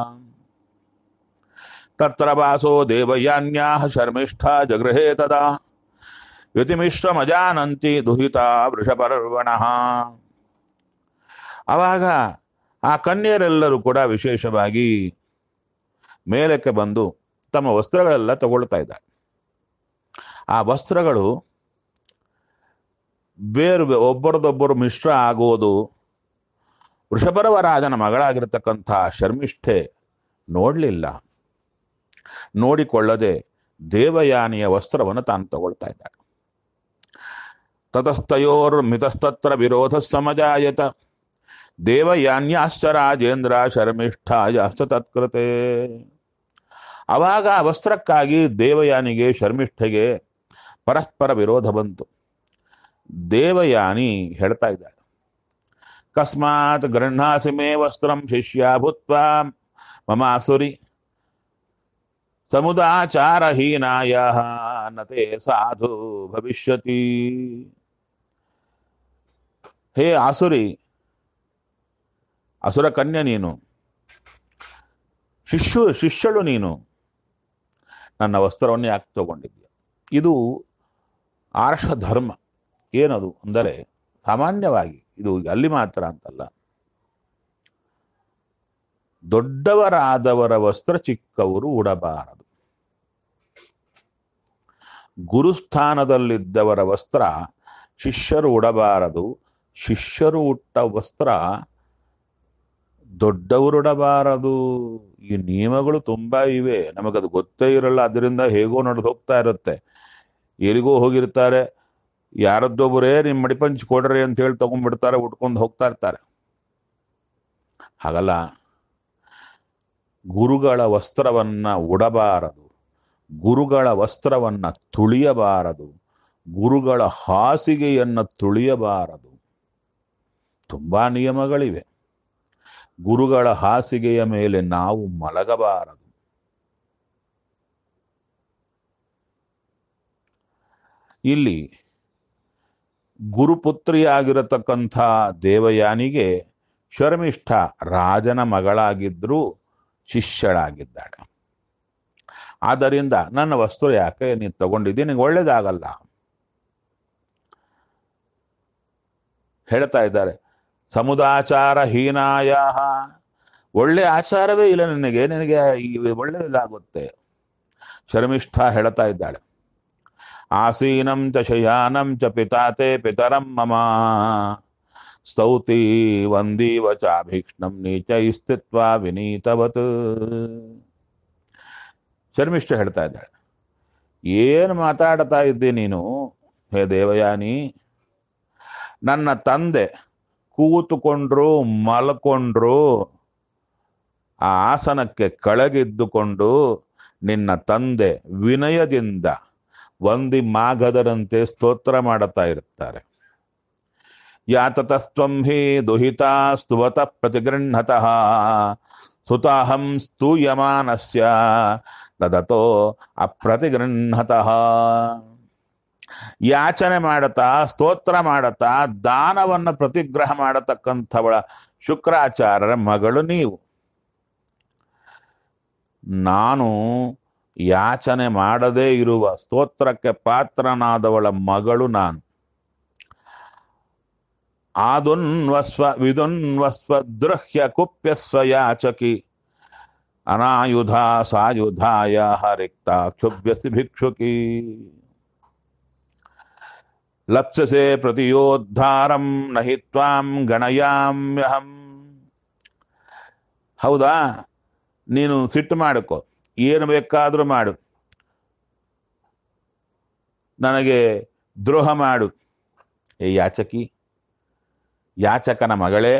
ತತ್ರ ವಾಸೋ ದೇವಯಾನ್ಯಾಹ ಶರ್ಮಿಷ್ಠಾ ಜಗೃಹೇ ತದಾ ಯುತಿಮಿಶ್ರಮಜಾನಂತಿ ದುಹಿತ ವೃಷಪರ್ವಣಃ ಆವಾಗ ಆ ಕನ್ಯರೆಲ್ಲರೂ ಕೂಡ ವಿಶೇಷವಾಗಿ ಮೇಲಕ್ಕೆ ಬಂದು ತಮ್ಮ ವಸ್ತ್ರಗಳೆಲ್ಲ ತಗೊಳ್ತಾ ಇದ್ದಾರೆ ಆ ವಸ್ತ್ರಗಳು ಬೇರೆ ಬೇ- ಒಬ್ಬರದೊಬ್ಬರು ಮಿಶ್ರ ಆಗೋದು ವೃಷಭರವರಾಜನ ಮಗಳಾಗಿರ್ತಕ್ಕಂಥ ಶರ್ಮಿಷ್ಠೆ ನೋಡಲಿಲ್ಲ ನೋಡಿಕೊಳ್ಳದೆ ದೇವಯಾನಿಯ ವಸ್ತ್ರವನ್ನು ತಾನು ತಗೊಳ್ತಾ ಇದ್ದಾಳೆ ತತಸ್ತಯೋರ್ ಮಿತಸ್ತತ್ರ ವಿರೋಧ ಸಮಜಾಯತ ದೇವಯಾನ್ಯಾಶ್ಚ ರಾಜೇಂದ್ರ ಶರ್ಮಿಷ್ಠಾಯಾಶ್ಚ ತತ್ಕೃತೆ ಅವಾಗ ಆ ವಸ್ತ್ರಕ್ಕಾಗಿ ದೇವಯಾನಿಗೆ ಶರ್ಮಿಷ್ಠೆಗೆ ಪರಸ್ಪರ ವಿರೋಧ ಬಂತು ದೇವಯಾನಿ ಹೇಳ್ತಾ ಇದ್ದಾಳೆ ಕಸ್ಮಾತ್ ಗೃಹಾಸಿ ಮೇ ವಸ್ತ್ರಂ ಶಿಷ್ಯ ಭೂತ್ವ ಮಮಾಸುರಿ ಸಮುದಾಚಾರಹೀನಾಯ ನತೆ ಸಾಧು ಭವಿಷ್ಯತಿ ಹೇ ಆಸುರಿ ಅಸುರ ಕನ್ಯೆ ನೀನು ಶಿಷ್ಯು ಶಿಷ್ಯಳು ನೀನು ನನ್ನ ವಸ್ತ್ರವನ್ನೇ ಯಾಕೆ ತಗೊಂಡಿದ್ಯ ಇದು ಆರ್ಷ ಧರ್ಮ ಏನದು ಅಂದರೆ ಸಾಮಾನ್ಯವಾಗಿ ಇದು ಅಲ್ಲಿ ಮಾತ್ರ ಅಂತಲ್ಲ ದೊಡ್ಡವರಾದವರ ವಸ್ತ್ರ ಚಿಕ್ಕವರು ಉಡಬಾರದು ಗುರುಸ್ಥಾನದಲ್ಲಿದ್ದವರ ವಸ್ತ್ರ ಶಿಷ್ಯರು ಉಡಬಾರದು ಶಿಷ್ಯರು ಉಟ್ಟ ವಸ್ತ್ರ ದೊಡ್ಡವರುಡಬಾರದು ಈ ನಿಯಮಗಳು ತುಂಬಾ ಇವೆ ನಮಗದು ಗೊತ್ತೇ ಇರಲ್ಲ ಅದರಿಂದ ಹೇಗೋ ನಡೆದು ಹೋಗ್ತಾ ಇರುತ್ತೆ ಎಲ್ಲಿಗೋ ಹೋಗಿರ್ತಾರೆ ಯಾರದ್ದೊಬ್ಬರೇ ನಿಮ್ಮ ಮಡಿಪಂಚ್ ಕೊಡ್ರಿ ಅಂತ ಹೇಳಿ ತಗೊಂಡ್ಬಿಡ್ತಾರೆ ಉಟ್ಕೊಂಡು ಹೋಗ್ತಾ ಇರ್ತಾರೆ ಹಾಗಲ್ಲ ಗುರುಗಳ ವಸ್ತ್ರವನ್ನ ಉಡಬಾರದು ಗುರುಗಳ ವಸ್ತ್ರವನ್ನ ತುಳಿಯಬಾರದು ಗುರುಗಳ ಹಾಸಿಗೆಯನ್ನ ತುಳಿಯಬಾರದು ತುಂಬಾ ನಿಯಮಗಳಿವೆ ಗುರುಗಳ ಹಾಸಿಗೆಯ ಮೇಲೆ ನಾವು ಮಲಗಬಾರದು ಇಲ್ಲಿ ಗುರುಪುತ್ರಿಯಾಗಿರತಕ್ಕಂಥ ದೇವಯಾನಿಗೆ ಶರ್ಮಿಷ್ಠ ರಾಜನ ಮಗಳಾಗಿದ್ರೂ ಶಿಷ್ಯಳಾಗಿದ್ದಾಳೆ ಆದ್ದರಿಂದ ನನ್ನ ವಸ್ತು ಯಾಕೆ ನೀನು ತಗೊಂಡಿದ್ದೀನಿ ನಿನಗೆ ಒಳ್ಳೇದಾಗಲ್ಲ ಹೇಳ್ತಾ ಇದ್ದಾರೆ ಸಮುದಾಚಾರ ಹೀನಾಯ ಒಳ್ಳೆ ಆಚಾರವೇ ಇಲ್ಲ ನಿನಗೆ ನಿನಗೆ ಈ ಒಳ್ಳೆಯದಾಗುತ್ತೆ ಶರ್ಮಿಷ್ಠ ಹೇಳ್ತಾ ಇದ್ದಾಳೆ ಆಸೀನಂ ಚ ಶಯಾನಂ ಚ ಪಿತಾತೆ ಪಿತರಂ ಮಮ ಸ್ತೌತಿ ವಂದೀವ ಚಾಭೀಕ್ಷ್ಣಂ ನೀಚೈಸ್ತಿತ್ವ ವಿನೀತವತ್ ಶರ್ಮಿಷ್ಠ ಹೇಳ್ತಾ ಇದ್ದಾಳೆ ಏನು ಮಾತಾಡ್ತಾ ಇದ್ದೆ ನೀನು ಹೇ ದೇವಯಾನಿ ನನ್ನ ತಂದೆ ಕೂತುಕೊಂಡ್ರು ಮಲ್ಕೊಂಡ್ರು ಆ ಆಸನಕ್ಕೆ ಕೆಳಗಿದ್ದುಕೊಂಡು ನಿನ್ನ ತಂದೆ ವಿನಯದಿಂದ ಒಂದಿ ಮಾಗದರಂತೆ ಸ್ತೋತ್ರ ಮಾಡುತ್ತಾ ಇರುತ್ತಾರೆ ಯಾತತಸ್ತ್ವಂ ಹಿ ದುಹಿತಾ ಸ್ತುವತ ಪ್ರತಿಗೃಹತಃ ಸುತಾಹಂ ಸ್ತೂಯಮಾನಸ್ಯ ದದತೋ ಅಪ್ರತಿಗೃಹತಃ ಯಾಚನೆ ಮಾಡುತ್ತಾ ಸ್ತೋತ್ರ ಮಾಡುತ್ತಾ ದಾನವನ್ನು ಪ್ರತಿಗ್ರಹ ಮಾಡತಕ್ಕಂಥವಳ ಶುಕ್ರಾಚಾರ್ಯರ ಮಗಳು ನೀವು ನಾನು ಯಾಚನೆ ಮಾಡದೇ ಇರುವ ಸ್ತೋತ್ರಕ್ಕೆ ಪಾತ್ರನಾದವಳ ಮಗಳು ನಾನು ಆದುನ್ವಸ್ವ ವಿದುನ್ವಸ್ವ ದೃಹ್ಯ ಕುಪ್ಯಸ್ವ ಯಾಚಕಿ ಅನಾಯುಧ ಸಾಯುಧಾಯ ಹರಿಕ್ತ ಕ್ಷುಭ್ಯಸಿ ಭಿಕ್ಷುಕಿ ಲಪ್ಸಸೆ ಪ್ರತಿಯೋದ್ಧಾರಂ ನಹಿ ತ್ವಾಂ ಗಣಯಾಮ್ಯಹಂ ಹೌದಾ ನೀನು ಸಿಟ್ಟು ಮಾಡಿಕೊ ಏನು ಬೇಕಾದರೂ ಮಾಡು ನನಗೆ ದ್ರೋಹ ಮಾಡು ಏ ಯಾಚಕಿ ಯಾಚಕನ ಮಗಳೇ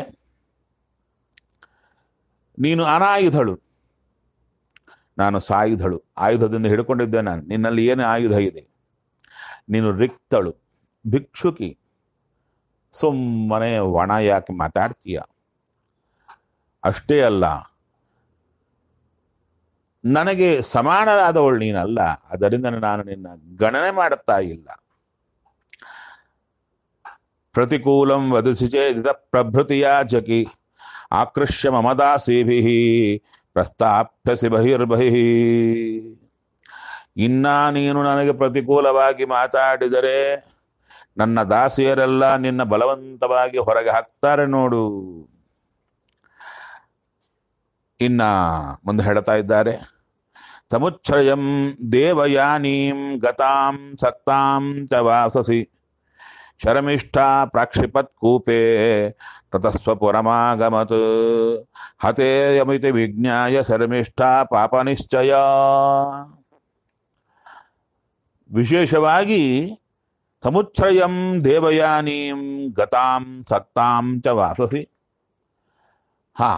ನೀನು ಅನಾಯುಧಳು ನಾನು ಸಾಯುಧಳು ಆಯುಧದಿಂದ ಹಿಡ್ಕೊಂಡಿದ್ದೆ ನಾನು ನಿನ್ನಲ್ಲಿ ಏನು ಆಯುಧ ಇದೆ ನೀನು ರಿಕ್ತಳು ಭಿಕ್ಷುಕಿ ಸುಮ್ಮನೆ ಒಣ ಯಾಕೆ ಮಾತಾಡ್ತೀಯ ಅಷ್ಟೇ ಅಲ್ಲ ನನಗೆ ಸಮಾನರಾದವಳು ನೀನಲ್ಲ ಅದರಿಂದ ನಾನು ನಿನ್ನ ಗಣನೆ ಮಾಡುತ್ತಾ ಇಲ್ಲ ಪ್ರತಿಕೂಲಂ ವದಿಸಿ ಚೇದಿತ ಪ್ರಭೃತಿಯಾಚಕಿ ಆಕೃಷ್ಯ ಮಮದಾಸೀಭಿ ಪ್ರಸ್ತಾಪ್ಯಸಿ ಬಹಿರ್ಬಹಿ ಇನ್ನ ನೀನು ನನಗೆ ಪ್ರತಿಕೂಲವಾಗಿ ಮಾತಾಡಿದರೆ ನನ್ನ ದಾಸಿಯರೆಲ್ಲ ನಿನ್ನ ಬಲವಂತವಾಗಿ ಹೊರಗೆ ಹಾಕ್ತಾರೆ ನೋಡು ಇನ್ನ ಮುಂದೆ ಹೇಳ್ತಾ ಇದ್ದಾರೆ ಸಮುಚ್ಛಯಂ ದೇವಯಾನೀಂ ಗತಾಂ ಸತ್ತಾಂ ಚ ವಾಸಸಿ ಶರಮಿಷ್ಠಾ ಪ್ರಾಕ್ಷಿಪತ್ ಕೂಪೇ ತತಸ್ವಪುರಮಾಗಮತ್ ಹತೇಯಮಿತಿ ವಿಜ್ಞಾಯ ಶರ್ಮಿಷ್ಠಾ ಪಾಪನಿಶ್ಚಯ ವಿಶೇಷವಾಗಿ ಸಮುಚ್ಛ್ರಯಂ ದೇವಯಾನೀಂ ಗತಾಂ ಸತ್ತಾಂ ಚ ವಾಸಸಿ ಹಾ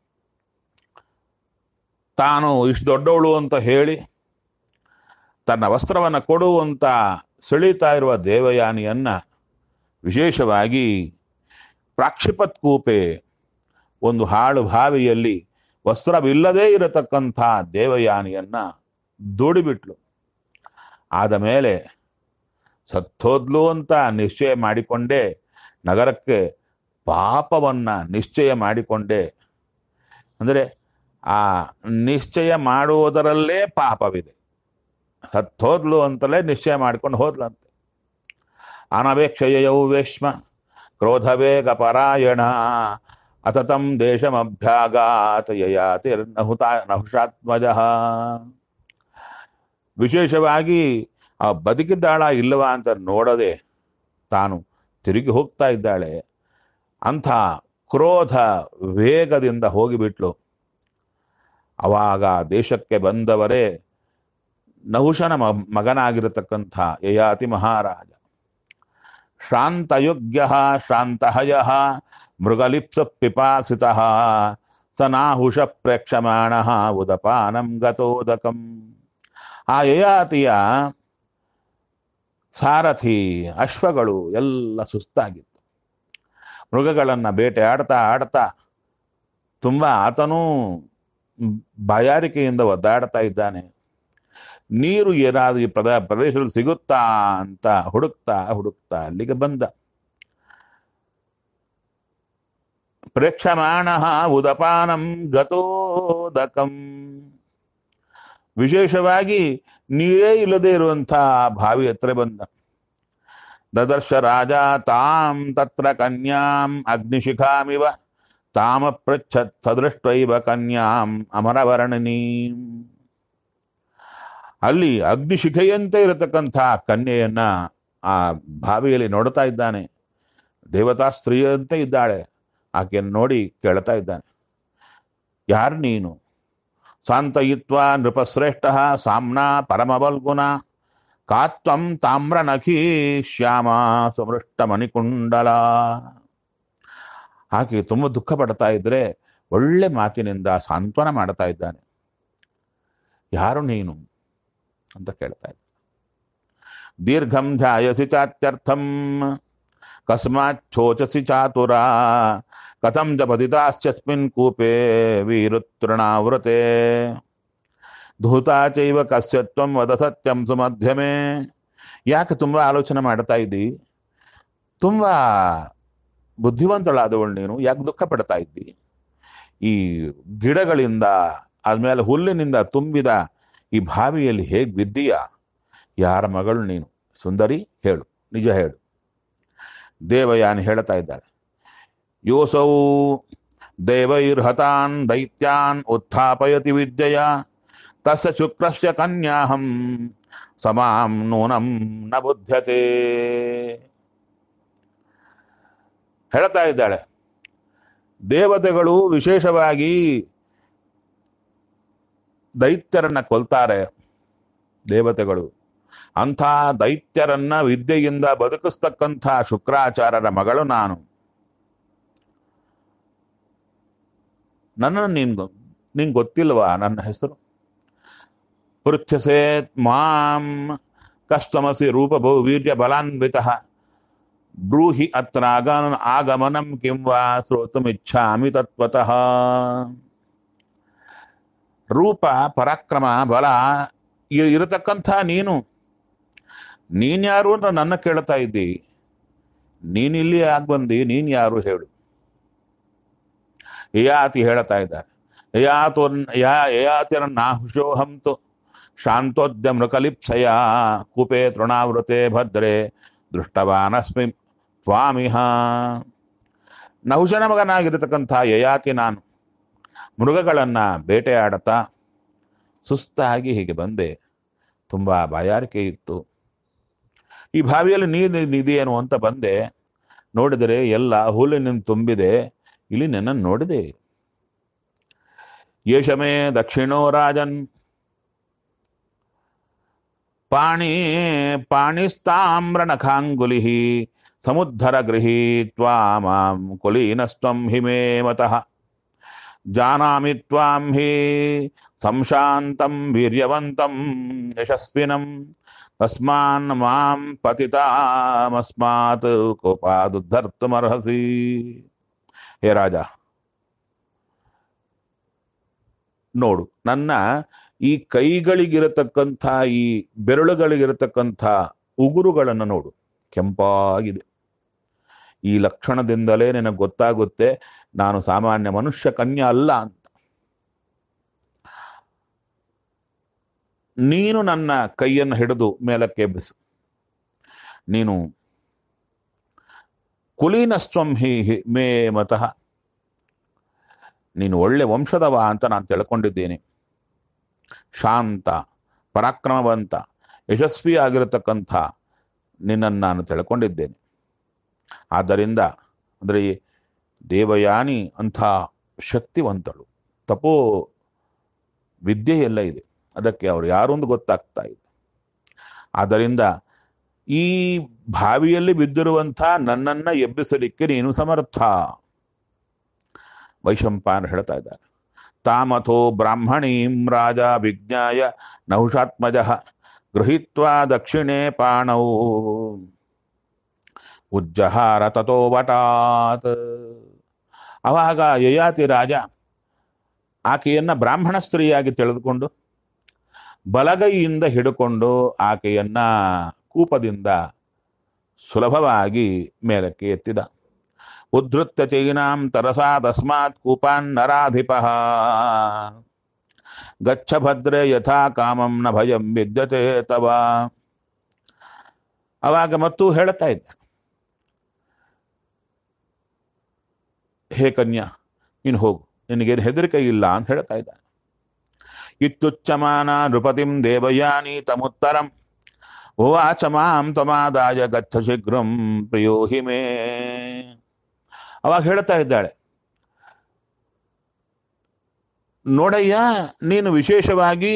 ತಾನು ಇಷ್ಟು ದೊಡ್ಡವಳು ಅಂತ ಹೇಳಿ ತನ್ನ ವಸ್ತ್ರವನ್ನು ಕೊಡು ಅಂತ ಸೆಳೀತಾ ಇರುವ ದೇವಯಾನಿಯನ್ನ ವಿಶೇಷವಾಗಿ ಪ್ರಾಕ್ಷಿಪತ್ ಕೂಪೆ ಒಂದು ಹಾಳು ಬಾವಿಯಲ್ಲಿ ವಸ್ತ್ರವಿಲ್ಲದೇ ಇರತಕ್ಕಂಥ ದೇವಯಾನಿಯನ್ನ ದೂಡಿಬಿಟ್ಲು ಆದ ಮೇಲೆ ಸತ್ತೋದ್ಲು ಅಂತ ನಿಶ್ಚಯ ಮಾಡಿಕೊಂಡೇ ನಗರಕ್ಕೆ ಪಾಪವನ್ನ ನಿಶ್ಚಯ ಮಾಡಿಕೊಂಡೇ ಅಂದರೆ ಆ ನಿಶ್ಚಯ ಮಾಡುವುದರಲ್ಲೇ ಪಾಪವಿದೆ ಸತ್ತೋದ್ಲು ಅಂತಲೇ ನಿಶ್ಚಯ ಮಾಡ್ಕೊಂಡು ಹೋದ್ಲಂತೆ ಅನವೇಕ್ಷಯೌ ವೇಶ್ಮ ಕ್ರೋಧವೇಗ ಪರಾಯಣ ಅತತಂ ದೇಶಮಭ್ಯಾಗಾತ ಯಯಾತಿರ್ನಹುತ ನಹುಷಾತ್ಮಜ ವಿಶೇಷವಾಗಿ ಆ ಬದುಕಿದ್ದಾಳ ಇಲ್ಲವಾ ಅಂತ ನೋಡದೆ ತಾನು ತಿರುಗಿ ಹೋಗ್ತಾ ಇದ್ದಾಳೆ ಅಂಥ ಕ್ರೋಧ ವೇಗದಿಂದ ಹೋಗಿಬಿಟ್ಲು ಅವಾಗ ದೇಶಕ್ಕೆ ಬಂದವರೇ ನಹುಷನ ಮ ಮಗನಾಗಿರತಕ್ಕಂಥ ಯಯಾತಿ ಮಹಾರಾಜ ಶ್ರಾಂತಯುಗ್ಯ ಶ್ರಾಂತಹಯ ಮೃಗಲಿಪ್ಸ ಪಿಪಾಸಿತ ಸ ನಾಹುಷ ಪ್ರೇಕ್ಷಮಾಣ ಉದಪಾನಂ ಗತೋದಕಂ ಆ ಯಯಾತಿಯ ಸಾರಥಿ ಅಶ್ವಗಳು ಎಲ್ಲ ಸುಸ್ತಾಗಿತ್ತು ಮೃಗಗಳನ್ನು ಬೇಟೆ ಆಡ್ತಾ ಆಡ್ತಾ ತುಂಬ ಆತನೂ ಬಾಯಾರಿಕೆಯಿಂದ ಒದ್ದಾಡ್ತಾ ಇದ್ದಾನೆ ನೀರು ಏನಾದ್ರು ಈ ಪ್ರದ ಪ್ರದೇಶದಲ್ಲಿ ಸಿಗುತ್ತಾ ಅಂತ ಹುಡುಕ್ತಾ ಹುಡುಕ್ತಾ ಅಲ್ಲಿಗೆ ಬಂದ ಪ್ರೇಕ್ಷಮಾಣ ಉದಪಾನಂ ಗತೋದಕಂ ವಿಶೇಷವಾಗಿ ನೀರೇ ಇಲ್ಲದೆ ಇರುವಂಥ ಬಾವಿ ಹತ್ರ ಬಂದ ದದರ್ಶ ರಾಜ ತಾಂ ತತ್ರ ಕನ್ಯಾಂ ಅಗ್ನಿಶಿಖಾಮಿವ ತಾಮ ಪೃಚ್ಛತ್ ಸದೃಷ್ಟೈವ ಕನ್ಯಾಂ ಅಮರವರ್ಣನೀಂ ಅಲ್ಲಿ ಅಗ್ನಿಶಿಖೆಯಂತೆ ಇರತಕ್ಕಂಥ ಕನ್ಯೆಯನ್ನ ಆ ಬಾವಿಯಲ್ಲಿ ನೋಡ್ತಾ ಇದ್ದಾನೆ ದೇವತಾ ಸ್ತ್ರೀಯಂತೆ ಇದ್ದಾಳೆ ಆಕೆಯನ್ನು ನೋಡಿ ಕೇಳ್ತಾ ಇದ್ದಾನೆ ಯಾರು ನೀನು ಸಾಂತಯಿತ್ವ ನೃಪಶ್ರೇಷ್ಠ ಸಾಮ್ನಾ ಪರಮವಲ್ಗುಣ ಕಾತ್ವಂ ತಾಮ್ರನಖಿ ಶ್ಯಾಮ ಸಮೃಷ್ಟ ಮಣಿಕುಂಡಲ ಆಕೆ ತುಂಬ ದುಃಖ ಪಡ್ತಾ ಇದ್ರೆ ಒಳ್ಳೆ ಮಾತಿನಿಂದ ಸಾಂತ್ವನ ಮಾಡ್ತಾ ಇದ್ದಾನೆ ಯಾರು ನೀನು ಅಂತ ಕೇಳ್ತಾ ಇದ್ದ ದೀರ್ಘಂ ಧ್ಯಾಯಸಿ ಚಾತ್ಯರ್ಥಂ ಕಸ್ಮಾತ್ ಛೋಚಸಿ ಚಾತುರ ಕಥಂ ಜ ಪತಿತಾಶ್ಚಸ್ಮಿನ್ ಕೂಪೆ ವೀರುತೃಣಾವೃತೆ ಧೂತಾ ಚೈವ ಕಸ್ಯತ್ವಂ ವದ ಸತ್ಯಂ ಸುಮಧ್ಯಮೆ ಯಾಕೆ ತುಂಬ ಆಲೋಚನೆ ಮಾಡ್ತಾ ಇದ್ದಿ ತುಂಬ ಬುದ್ಧಿವಂತಳಾದವಳು ನೀನು ಯಾಕೆ ದುಃಖ ಪಡ್ತಾ ಇದ್ದಿ ಈ ಗಿಡಗಳಿಂದ ಆದ್ಮೇಲೆ ಹುಲ್ಲಿನಿಂದ ತುಂಬಿದ ಈ ಬಾವಿಯಲ್ಲಿ ಹೇಗೆ ಬಿದ್ದೀಯ ಯಾರ ಮಗಳು ನೀನು ಸುಂದರಿ ಹೇಳು ನಿಜ ಹೇಳು ದೇವಯಾನಿ ಹೇಳ್ತಾ ಇದ್ದಾಳೆ ಯೋಸೌ ದೇವೈರ್ಹತಾನ್ ದೈತ್ಯಾನ್ ಉತ್ಥಾಪಯತಿ ವಿದ್ಯೆಯ ತಸ್ಯ ಶುಕ್ರಸ್ಯ ಕನ್ಯಾಹಂ ಸಮಾಂ ನೂನಂ ನ ಬುದ್ಧತೆ ಹೇಳ್ತಾ ಇದ್ದಾಳೆ ದೇವತೆಗಳು ವಿಶೇಷವಾಗಿ ದೈತ್ಯರನ್ನ ಕೊಲ್ತಾರೆ ದೇವತೆಗಳು ಅಂಥ ದೈತ್ಯರನ್ನ ವಿದ್ಯೆಯಿಂದ ಬದುಕಿಸ್ತಕ್ಕಂಥ ಶುಕ್ರಾಚಾರ್ಯರ ಮಗಳು ನಾನು ನನ್ನ ನೀನ್ ನಿಂಗೆ ಗೊತ್ತಿಲ್ವಾ ನನ್ನ ಹೆಸರು ಪೃಚ್ಛಸೆ ಮಾಂ ಕಸ್ತಮಸಿ ರೂಪಭೋ ವೀರ್ಯ ಬಲಾನ್ವಿತ ಬ್ರೂಹಿ ಅತ್ರ ಆಗಮನ ಆಗಮನಂ ಕಿಂ ವಾ ಶ್ರೋತುಮಿಚ್ಛಾಮಿ ತತ್ವತಃ ರೂಪ ಪರಾಕ್ರಮ ಬಲ ಇ- ಇರತಕ್ಕಂಥ ನೀನು ನೀನ್ಯಾರು ಅಂತ ನನ್ನ ಕೇಳ್ತಾ ಇದ್ದಿ ನೀನಿಲ್ಲಿ ಯಾಕೆ ಬಂದಿ ನೀನ್ ಯಾರು ಹೇಳು ಯಯಾತಿ ಹೇಳ್ತಾ ಇದ್ದಾರೆ ಯಯಾತು ಯಾ ಯಯಾತಿರನ್ನಾಹುಷೋಹಂತು ಶಾಂತೋದ್ಯ ಮೃಕಲಿಪ್ಸಯ ಕೂಪೆ ತೃಣಾವೃತೆ ಭದ್ರೆ ದೃಷ್ಟವಾನಸ್ಮಿ ತ್ವಾಮಿಹ ನಹುಶನ ಮಗನಾಗಿರತಕ್ಕಂಥ ಯಯಾತಿ ನಾನು ಮೃಗಗಳನ್ನು ಬೇಟೆಯಾಡುತ್ತಾ ಸುಸ್ತಾಗಿ ಹೀಗೆ ಬಂದೆ ತುಂಬ ಬಾಯಾರಿಕೆ ಇತ್ತು ಈ ಬಾವಿಯಲ್ಲಿ ನೀರು ಇದೆಯೇನು ಅಂತ ಬಂದೆ ನೋಡಿದರೆ ಎಲ್ಲ ಹುಲ್ಲಿನಿಂದ ತುಂಬಿದೆ ಇಲ್ಲಿ ನನ್ನನ್ನು ನೋಡಿದೆ ಯೇಷಮೇ ದಕ್ಷಿಣೋ ರಾಜನ್ ಪಾಣಿ ಪಾಣಿಸ್ತಾಮ್ರನಖಾಂಗುಲಿ ಸಮುದ್ಧರ ಗೃಹೀತ್ವಾ ಮಾಂ ಕುಲೀನಸ್ತ್ವಂ ಹಿಮೇ ಮತಃ ಜಾನಾಮಿ ತ್ವಾಂ ಹಿ ಸಂಶಾಂತಂ ವೀರ್ಯವಂತಂ ಯಶಸ್ವಿನಂ ತಸ್ಮಾನ್ ಮಾಂ ಪತಿತಾಮಸ್ಮಾತ್ ಕೋಪಾದುದ್ಧರ್ತಮರ್ಹಸಿ ಹೇ ರಾಜ ನೋಡು ನನ್ನ ಈ ಕೈಗಳಿಗಿರತಕ್ಕಂಥ ಈ ಬೆರಳುಗಳಿಗಿರತಕ್ಕಂಥ ಉಗುರುಗಳನ್ನು ನೋಡು ಕೆಂಪಾಗಿದೆ ಈ ಲಕ್ಷಣದಿಂದಲೇ ನಿನಗೆ ಗೊತ್ತಾಗುತ್ತೆ ನಾನು ಸಾಮಾನ್ಯ ಮನುಷ್ಯ ಕನ್ಯಾ ಅಲ್ಲ ಅಂತ ನೀನು ನನ್ನ ಕೈಯನ್ನು ಹಿಡಿದು ಮೇಲಕ್ಕೆ ಎಬ್ಬಿಸು ನೀನು ಕುಲೀನಸ್ತ್ವಂ ಹಿ ಹಿ- ಮೇ ಮತಃ ನೀನು ಒಳ್ಳೆ ವಂಶದವ ಅಂತ ನಾನು ತಿಳ್ಕೊಂಡಿದ್ದೇನೆ ಶಾಂತ ಪರಾಕ್ರಮವಂತ ಯಶಸ್ವಿ ಆಗಿರತಕ್ಕಂಥ ನಿನ್ನನ್ನು ನಾನು ತಿಳ್ಕೊಂಡಿದ್ದೇನೆ ಆದ್ದರಿಂದ ಅಂದರೆ ಈ ದೇವಯಾನಿ ಅಂಥ ಶಕ್ತಿವಂತಳು ತಪೋ ವಿದ್ಯೆ ಎಲ್ಲ ಇದೆ ಅದಕ್ಕೆ ಅವರು ಯಾರು ಅಂತ ಗೊತ್ತಾಗ್ತಾ ಇದೆ ಆದ್ದರಿಂದ ಈ ಬಾವಿಯಲ್ಲಿ ಬಿದ್ದಿರುವಂಥ ನನ್ನನ್ನ ಎಬ್ಬಿಸಲಿಕ್ಕೆ ನೀನು ಸಮರ್ಥ ವೈಶಂಪಾಯನ ಹೇಳ್ತಾ ಇದ್ದಾರೆ ತಾಮಥೋ ಬ್ರಾಹ್ಮಣೀಂ ರಾಜ ವಿಜ್ಞಾಯ ನಹುಷಾತ್ಮಜ ಗೃಹೀತ್ವಾ ದಕ್ಷಿಣೆ ಪಾಣೌ ಉಜ್ಜಹಾರ ತಥೋ ವಟಾತ್ ಅವಾಗ ಯಯಾತಿ ರಾಜ ಆಕೆಯನ್ನ ಬ್ರಾಹ್ಮಣ ಸ್ತ್ರೀಯಾಗಿ ತಿಳಿದುಕೊಂಡು ಬಲಗೈಯಿಂದ ಹಿಡುಕೊಂಡು ಆಕೆಯನ್ನ ಕೂಪದಿಂದ ಸುಲಭವಾಗಿ ಮೇಲಕ್ಕೆ ಎತ್ತಿದ ಉದ್ಧೃತ್ಯ ಚೈನಾಂ ತರಸಾ ತಸ್ಮಾತ್ ಕೂಪಾನ್ ನರಾಧಿಪ ಗಚ್ಚ ಭದ್ರೆ ಯಥಾ ಕಾಮಂ ನ ಭಯಂ ವಿದ್ಯತೆ ತವ ಅವಾಗ ಮತ್ತು ಹೇಳುತ್ತಾ ಇದ್ದ ಹೇ ಕನ್ಯಾ ನೀನು ಹೋಗು ನಿನಗೇನು ಹೆದರಿಕೆ ಇಲ್ಲ ಅಂತ ಹೇಳ್ತಾ ಇದ್ದ ಇತ್ಯುಚ್ಚಮಾನ ನೃಪತಿಂ ದೇವಯಾನಿ ತಮುತ್ತರಂ ಉವಾಚ ಮಾಂ ತಮಾದಾಯ ಗಚ್ಚ ಶೀಘ್ರಂ ಪ್ರಿಯೋ ಹಿಮೇ ಅವಾಗ ಹೇಳ್ತಾ ಇದ್ದಾಳೆ ನೋಡಯ್ಯ ನೀನು ವಿಶೇಷವಾಗಿ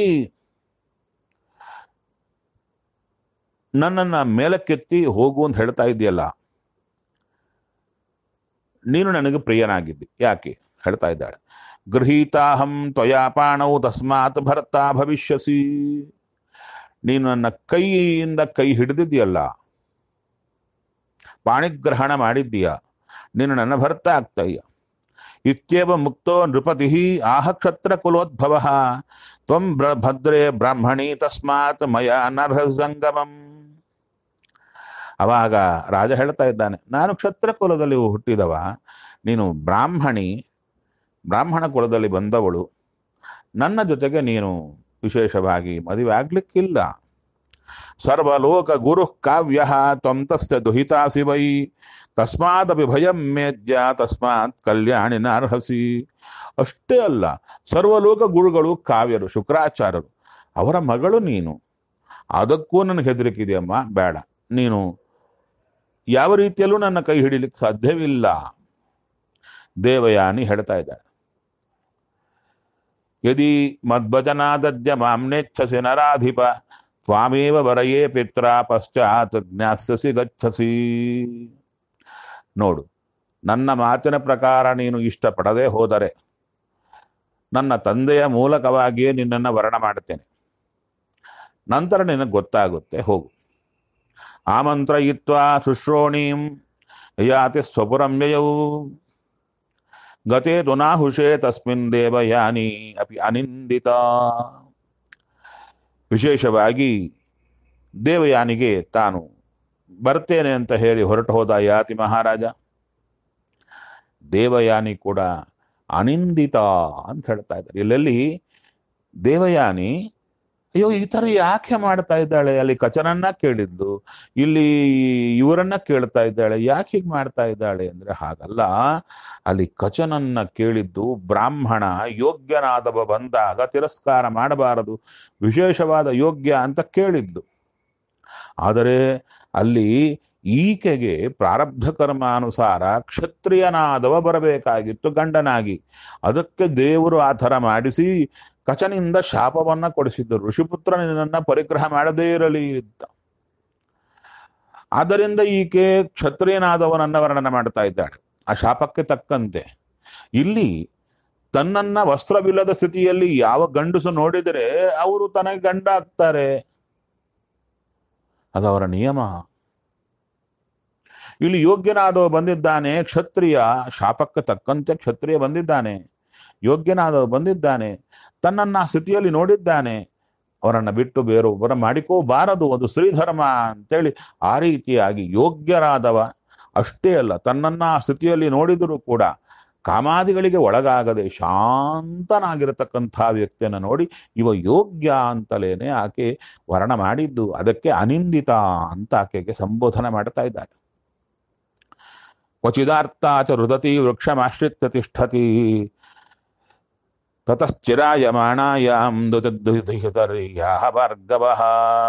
ನನ್ನನ್ನ ಮೇಲಕ್ಕೆತ್ತಿ ಹೋಗು ಅಂತ ಹೇಳ್ತಾ ಇದೆಯಲ್ಲ ನೀನು ನನಗೆ ಪ್ರಿಯನಾಗಿದ್ದಿ ಯಾಕೆ ಹೇಳ್ತಾ ಇದ್ದಾಳೆ ಗೃಹೀತಾಹಂ ತ್ವಯಾ ಪಾಣೌ ತಸ್ಮಾತ್ ಭರ್ತ ಭವಿಷ್ಯಸಿ ನೀನು ನನ್ನ ಕೈಯಿಂದ ಕೈ ಹಿಡಿದಿದ್ಯಲ್ಲ ಪಾಣಿಗ್ರಹಣ ಮಾಡಿದ್ದೀಯ ನೀನು ನನ್ನ ಭರ್ತ ಆಗ್ತಾಯ್ಯ ಇತ್ಯೇವ ಮುಕ್ತೋ ನೃಪತಿ ಆಹ ಕ್ಷತ್ರ ಕುಲೋದ್ಭವ ತ್ವಂ ಬ್ರ- ಭದ್ರೇ ಬ್ರಾಹ್ಮಣಿ ತಸ್ಮಾತ್ ಮಯ ಅನರ್ಹ ಸಂಗಮಂ ಅವಾಗ ರಾಜ ಹೇಳ್ತಾ ಇದ್ದಾನೆ ನಾನು ಕ್ಷತ್ರ ಕುಲದಲ್ಲಿ ಹುಟ್ಟಿದವ ನೀನು ಬ್ರಾಹ್ಮಣಿ ಬ್ರಾಹ್ಮಣ ಕುಲದಲ್ಲಿ ಬಂದವಳು ನನ್ನ ಜೊತೆಗೆ ನೀನು ವಿಶೇಷವಾಗಿ ಮದುವೆ ಆಗ್ಲಿಕ್ಕಿಲ್ಲ ಸರ್ವಲೋಕ ಗುರು ಕಾವ್ಯ ತ್ವಂ ತಸ್ಯ ದುಹಿತಾಸಿ ವೈ ತಸ್ಮಾದಪಿ ಭಯಂ ಮೇದ್ಯ ತಸ್ಮಾತ್ ಕಲ್ಯಾಣಿನ ಅರ್ಹಸಿ ಅಷ್ಟೇ ಅಲ್ಲ ಸರ್ವಲೋಕ ಗುರುಗಳು ಕಾವ್ಯರು ಶುಕ್ರಾಚಾರ್ಯರು ಅವರ ಮಗಳು ನೀನು ಅದಕ್ಕೂ ನನಗೆ ಹೆದರಿಕಿದೆಯಮ್ಮ ಬೇಡ ನೀನು ಯಾವ ರೀತಿಯಲ್ಲೂ ನನ್ನ ಕೈ ಹಿಡಿಲಿಕ್ಕೆ ಸಾಧ್ಯವಿಲ್ಲ ದೇವಯಾನಿ ಹೇಳ್ತಾ ಇದ್ದಾಳೆ ಯದಿ ಮದ್ಭಜನಾದದ್ಯ ಮಾಮ್ನೇಚ್ಛಸಿ ನರಾಧಿಪ ತ್ವಾಮೇವ ವರಯೇ ಪಿತ್ರ ಪಶ್ಚಾತ್ ಜ್ಞಾಸ್ಯಸಿ ಗಚ್ಚಸಿ ನೋಡು ನನ್ನ ಮಾತಿನ ಪ್ರಕಾರ ನೀನು ಇಷ್ಟಪಡದೆ ಹೋದರೆ ನನ್ನ ತಂದೆಯ ಮೂಲಕವಾಗಿಯೇ ನಿನ್ನನ್ನು ವರ್ಣ ಮಾಡುತ್ತೇನೆ ನಂತರ ನಿನಗೆ ಗೊತ್ತಾಗುತ್ತೆ ಹೋಗು ಆಮಂತ್ರಯಿತ್ವಾ ಶುಶ್ರೋಣೀಂ ಯಾತಿ ಸ್ವಪುರಂ ಯಯೌ ಗತೆ ತುನಾಹುಷೇ ತಸ್ಮಿನ್ ದೇವಯಾನಿ ಅಪಿ ಅನಿಂದಿತ ವಿಶೇಷವಾಗಿ ದೇವಯಾನಿಗೆ ತಾನು ಬರ್ತೇನೆ ಅಂತ ಹೇಳಿ ಹೊರಟು ಹೋದ ಯಾತಿ ಮಹಾರಾಜ ದೇವಯಾನಿ ಕೂಡ ಅನಿಂದಿತ ಅಂತ ಹೇಳ್ತಾ ಇದ್ದಾರೆ ಎಲ್ಲೆಲ್ಲಿ ದೇವಯಾನಿ ಅಯ್ಯೋ ಈ ತರ ಯಾಕೆ ಮಾಡ್ತಾ ಇದ್ದಾಳೆ ಅಲ್ಲಿ ಕಚನನ್ನ ಕೇಳಿದ್ಲು ಇಲ್ಲಿ ಇವರನ್ನ ಕೇಳ್ತಾ ಇದ್ದಾಳೆ ಯಾಕೆ ಹೀಗೆ ಮಾಡ್ತಾ ಇದ್ದಾಳೆ ಅಂದ್ರೆ ಹಾಗಲ್ಲ ಅಲ್ಲಿ ಕಚನನ್ನ ಕೇಳಿದ್ದು ಬ್ರಾಹ್ಮಣ ಯೋಗ್ಯನಾದವ ಬಂದಾಗ ತಿರಸ್ಕಾರ ಮಾಡಬಾರದು ವಿಶೇಷವಾದ ಯೋಗ್ಯ ಅಂತ ಕೇಳಿದ್ದು ಆದರೆ ಅಲ್ಲಿ ಈಕೆಗೆ ಪ್ರಾರಬ್ಧ ಕರ್ಮಾನುಸಾರ ಕ್ಷತ್ರಿಯನಾದವ ಬರಬೇಕಾಗಿತ್ತು ಗಂಡನಾಗಿ ಅದಕ್ಕೆ ದೇವರು ಆ ಥರ ಮಾಡಿಸಿ ಕಚನಿಂದ ಶಾಪವನ್ನ ಕೊಡಿಸಿದ್ದರು ಋಷಿಪುತ್ರ ನಿನ್ನನ್ನ ಪರಿಗ್ರಹ ಮಾಡದೇ ಇರಲಿ ಅಂತ ಆದ್ದರಿಂದ ಈಕೆ ಕ್ಷತ್ರಿಯನಾದವನನ್ನ ವರ್ಣನೆ ಮಾಡ್ತಾ ಇದ್ದಾಳೆ ಆ ಶಾಪಕ್ಕೆ ತಕ್ಕಂತೆ ಇಲ್ಲಿ ತನ್ನನ್ನ ವಸ್ತ್ರವಿಲ್ಲದ ಸ್ಥಿತಿಯಲ್ಲಿ ಯಾವ ಗಂಡಸು ನೋಡಿದರೆ ಅವರು ತನಗೆ ಗಂಡ ಆಗ್ತಾರೆ ಅದು ಅವರ ನಿಯಮ ಇಲ್ಲಿ ಯೋಗ್ಯನಾದವ ಬಂದಿದ್ದಾನೆ ಕ್ಷತ್ರಿಯ ಶಾಪಕ್ಕೆ ತಕ್ಕಂತೆ ಕ್ಷತ್ರಿಯ ಬಂದಿದ್ದಾನೆ ಯೋಗ್ಯನಾದವ ಬಂದಿದ್ದಾನೆ ತನ್ನನ್ನ ಆ ಸ್ಥಿತಿಯಲ್ಲಿ ನೋಡಿದ್ದಾನೆ ಅವರನ್ನ ಬಿಟ್ಟು ಬೇರೊಬ್ಬರ ಮಾಡಿಕೋಬಾರದು ಅದು ಶ್ರೀಧರ್ಮ ಅಂತೇಳಿ ಆ ರೀತಿಯಾಗಿ ಯೋಗ್ಯರಾದವ ಅಷ್ಟೇ ಅಲ್ಲ ತನ್ನನ್ನ ಆ ಸ್ಥಿತಿಯಲ್ಲಿ ನೋಡಿದರೂ ಕೂಡ ಕಾಮಾದಿಗಳಿಗೆ ಒಳಗಾಗದೆ ಶಾಂತನಾಗಿರತಕ್ಕಂಥ ವ್ಯಕ್ತಿಯನ್ನು ನೋಡಿ ಇವ ಯೋಗ್ಯ ಅಂತಲೇನೆ ಆಕೆ ವರ್ಣ ಮಾಡಿದ್ದು ಅದಕ್ಕೆ ಅನಿಂದಿತ ಅಂತ ಆಕೆಗೆ ಸಂಬೋಧನೆ ಮಾಡ್ತಾ ಇದ್ದಾರೆ ಕ್ವಚಿದಾರ್ಥ ಚ ರುದತಿ ವೃಕ್ಷಮಾಶ್ರಿತ್ಯ ತಿಷ್ಠತಿ ತತಶ್ಚಿರಾಯಮಾಣಾಯಾಂ ದುಹಿತರ್ಯಾಹ ಭಾರ್ಗವಃ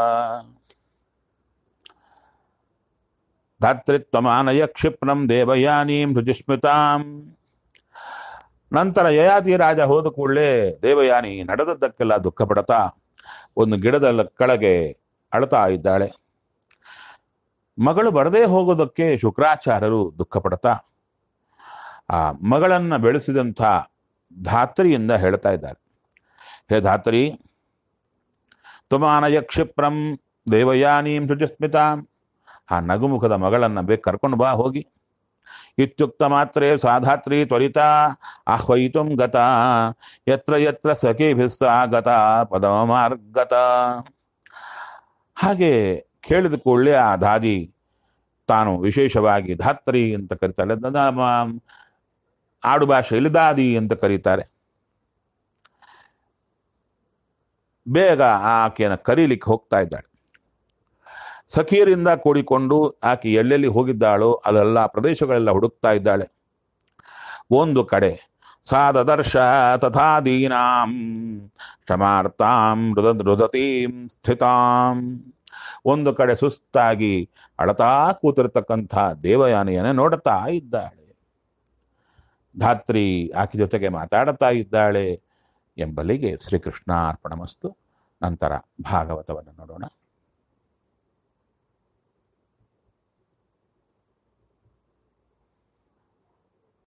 ಧಾತೃತ್ವಮಾನಯ ಕ್ಷಿಪ್ರಂ ದೇವಯಾನೀಂ ಶುಚಿಸ್ಮಿತಾಂ ನಂತರ ಯಯಾತಿ ರಾಜ ಹೋದ ಕೂಡಲೇ ದೇವಯಾನಿ ನಡೆದದ್ದಕ್ಕೆಲ್ಲ ದುಃಖ ಪಡ್ತಾ ಒಂದು ಗಿಡದ ಕೆಳಗೆ ಅಳ್ತಾ ಇದ್ದಾಳೆ ಮಗಳು ಬರದೇ ಹೋಗೋದಕ್ಕೆ ಶುಕ್ರಾಚಾರ್ಯರು ದುಃಖ ಪಡ್ತಾ ಆ ಮಗಳನ್ನ ಬೆಳೆಸಿದಂಥ ಧಾತ್ರಿಯಿಂದ ಹೇಳ್ತಾ ಇದ್ದಾರೆ ಹೇ ಧಾತ್ರಿ ತುಮಾನಯ ಕ್ಷಿಪ್ರಂ ದೇವಯಾನೀಂ ಶುಚಿಸ್ಮಿತಾಂ ಆ ನಗುಮುಖದ ಮಗಳನ್ನ ಬೇಕು ಕರ್ಕೊಂಡು ಬಾ ಹೋಗಿ ಇತ್ಯುಕ್ತ ಮಾತ್ರೇ ಸಾಧಾತ್ರಿ ತ್ವರಿತ ಆಹ್ವಯಿತು ಗತ ಯತ್ರ ಯತ್ರ ಸಖಿಭಿಸ್ಸಾ ಗತ ಪದಮ ಮಾರ್ಗತ ಹಾಗೆ ಕೇಳಿದ ಕೂಡಲೇ ಆ ದಾದಿ ತಾನು ವಿಶೇಷವಾಗಿ ಧಾತ್ರಿ ಅಂತ ಕರೀತಾಳೆ ಅದನ್ನ ಮ- ಆಡು ಭಾಷೆಯಲ್ಲಿ ದಾದಿ ಅಂತ ಕರೀತಾರೆ ಬೇಗ ಆಕೆಯನ್ನು ಕರೀಲಿಕ್ಕೆ ಹೋಗ್ತಾ ಇದ್ದಾಳೆ ಸಖಿಯರಿಂದ ಕೂಡಿಕೊಂಡು ಆಕೆ ಎಲ್ಲೆಲ್ಲಿ ಹೋಗಿದ್ದಾಳೋ ಅಲ್ಲೆಲ್ಲ ಪ್ರದೇಶಗಳೆಲ್ಲ ಹುಡುಕ್ತಾ ಇದ್ದಾಳೆ ಒಂದು ಕಡೆ ಸಾದದರ್ಶ ತಥಾ ದೀನಾಂ ಕ್ಷಮಾರ್ತಾಂ ರುದ ರುದತೀಂ ಸ್ಥಿತಾಂ ಒಂದು ಕಡೆ ಸುಸ್ತಾಗಿ ಅಳತಾ ಕೂತಿರ್ತಕ್ಕಂಥ ದೇವಯಾನಿಯನ್ನ ನೋಡುತ್ತಾ ಇದ್ದಾಳೆ ಧಾತ್ರಿ ಆಕೆ ಜೊತೆಗೆ ಮಾತಾಡುತ್ತಾ ಇದ್ದಾಳೆ ಎಂಬಲ್ಲಿಗೆ ಶ್ರೀಕೃಷ್ಣ ಅರ್ಪಣಮಸ್ತು ನಂತರ ಭಾಗವತವನ್ನು ನೋಡೋಣ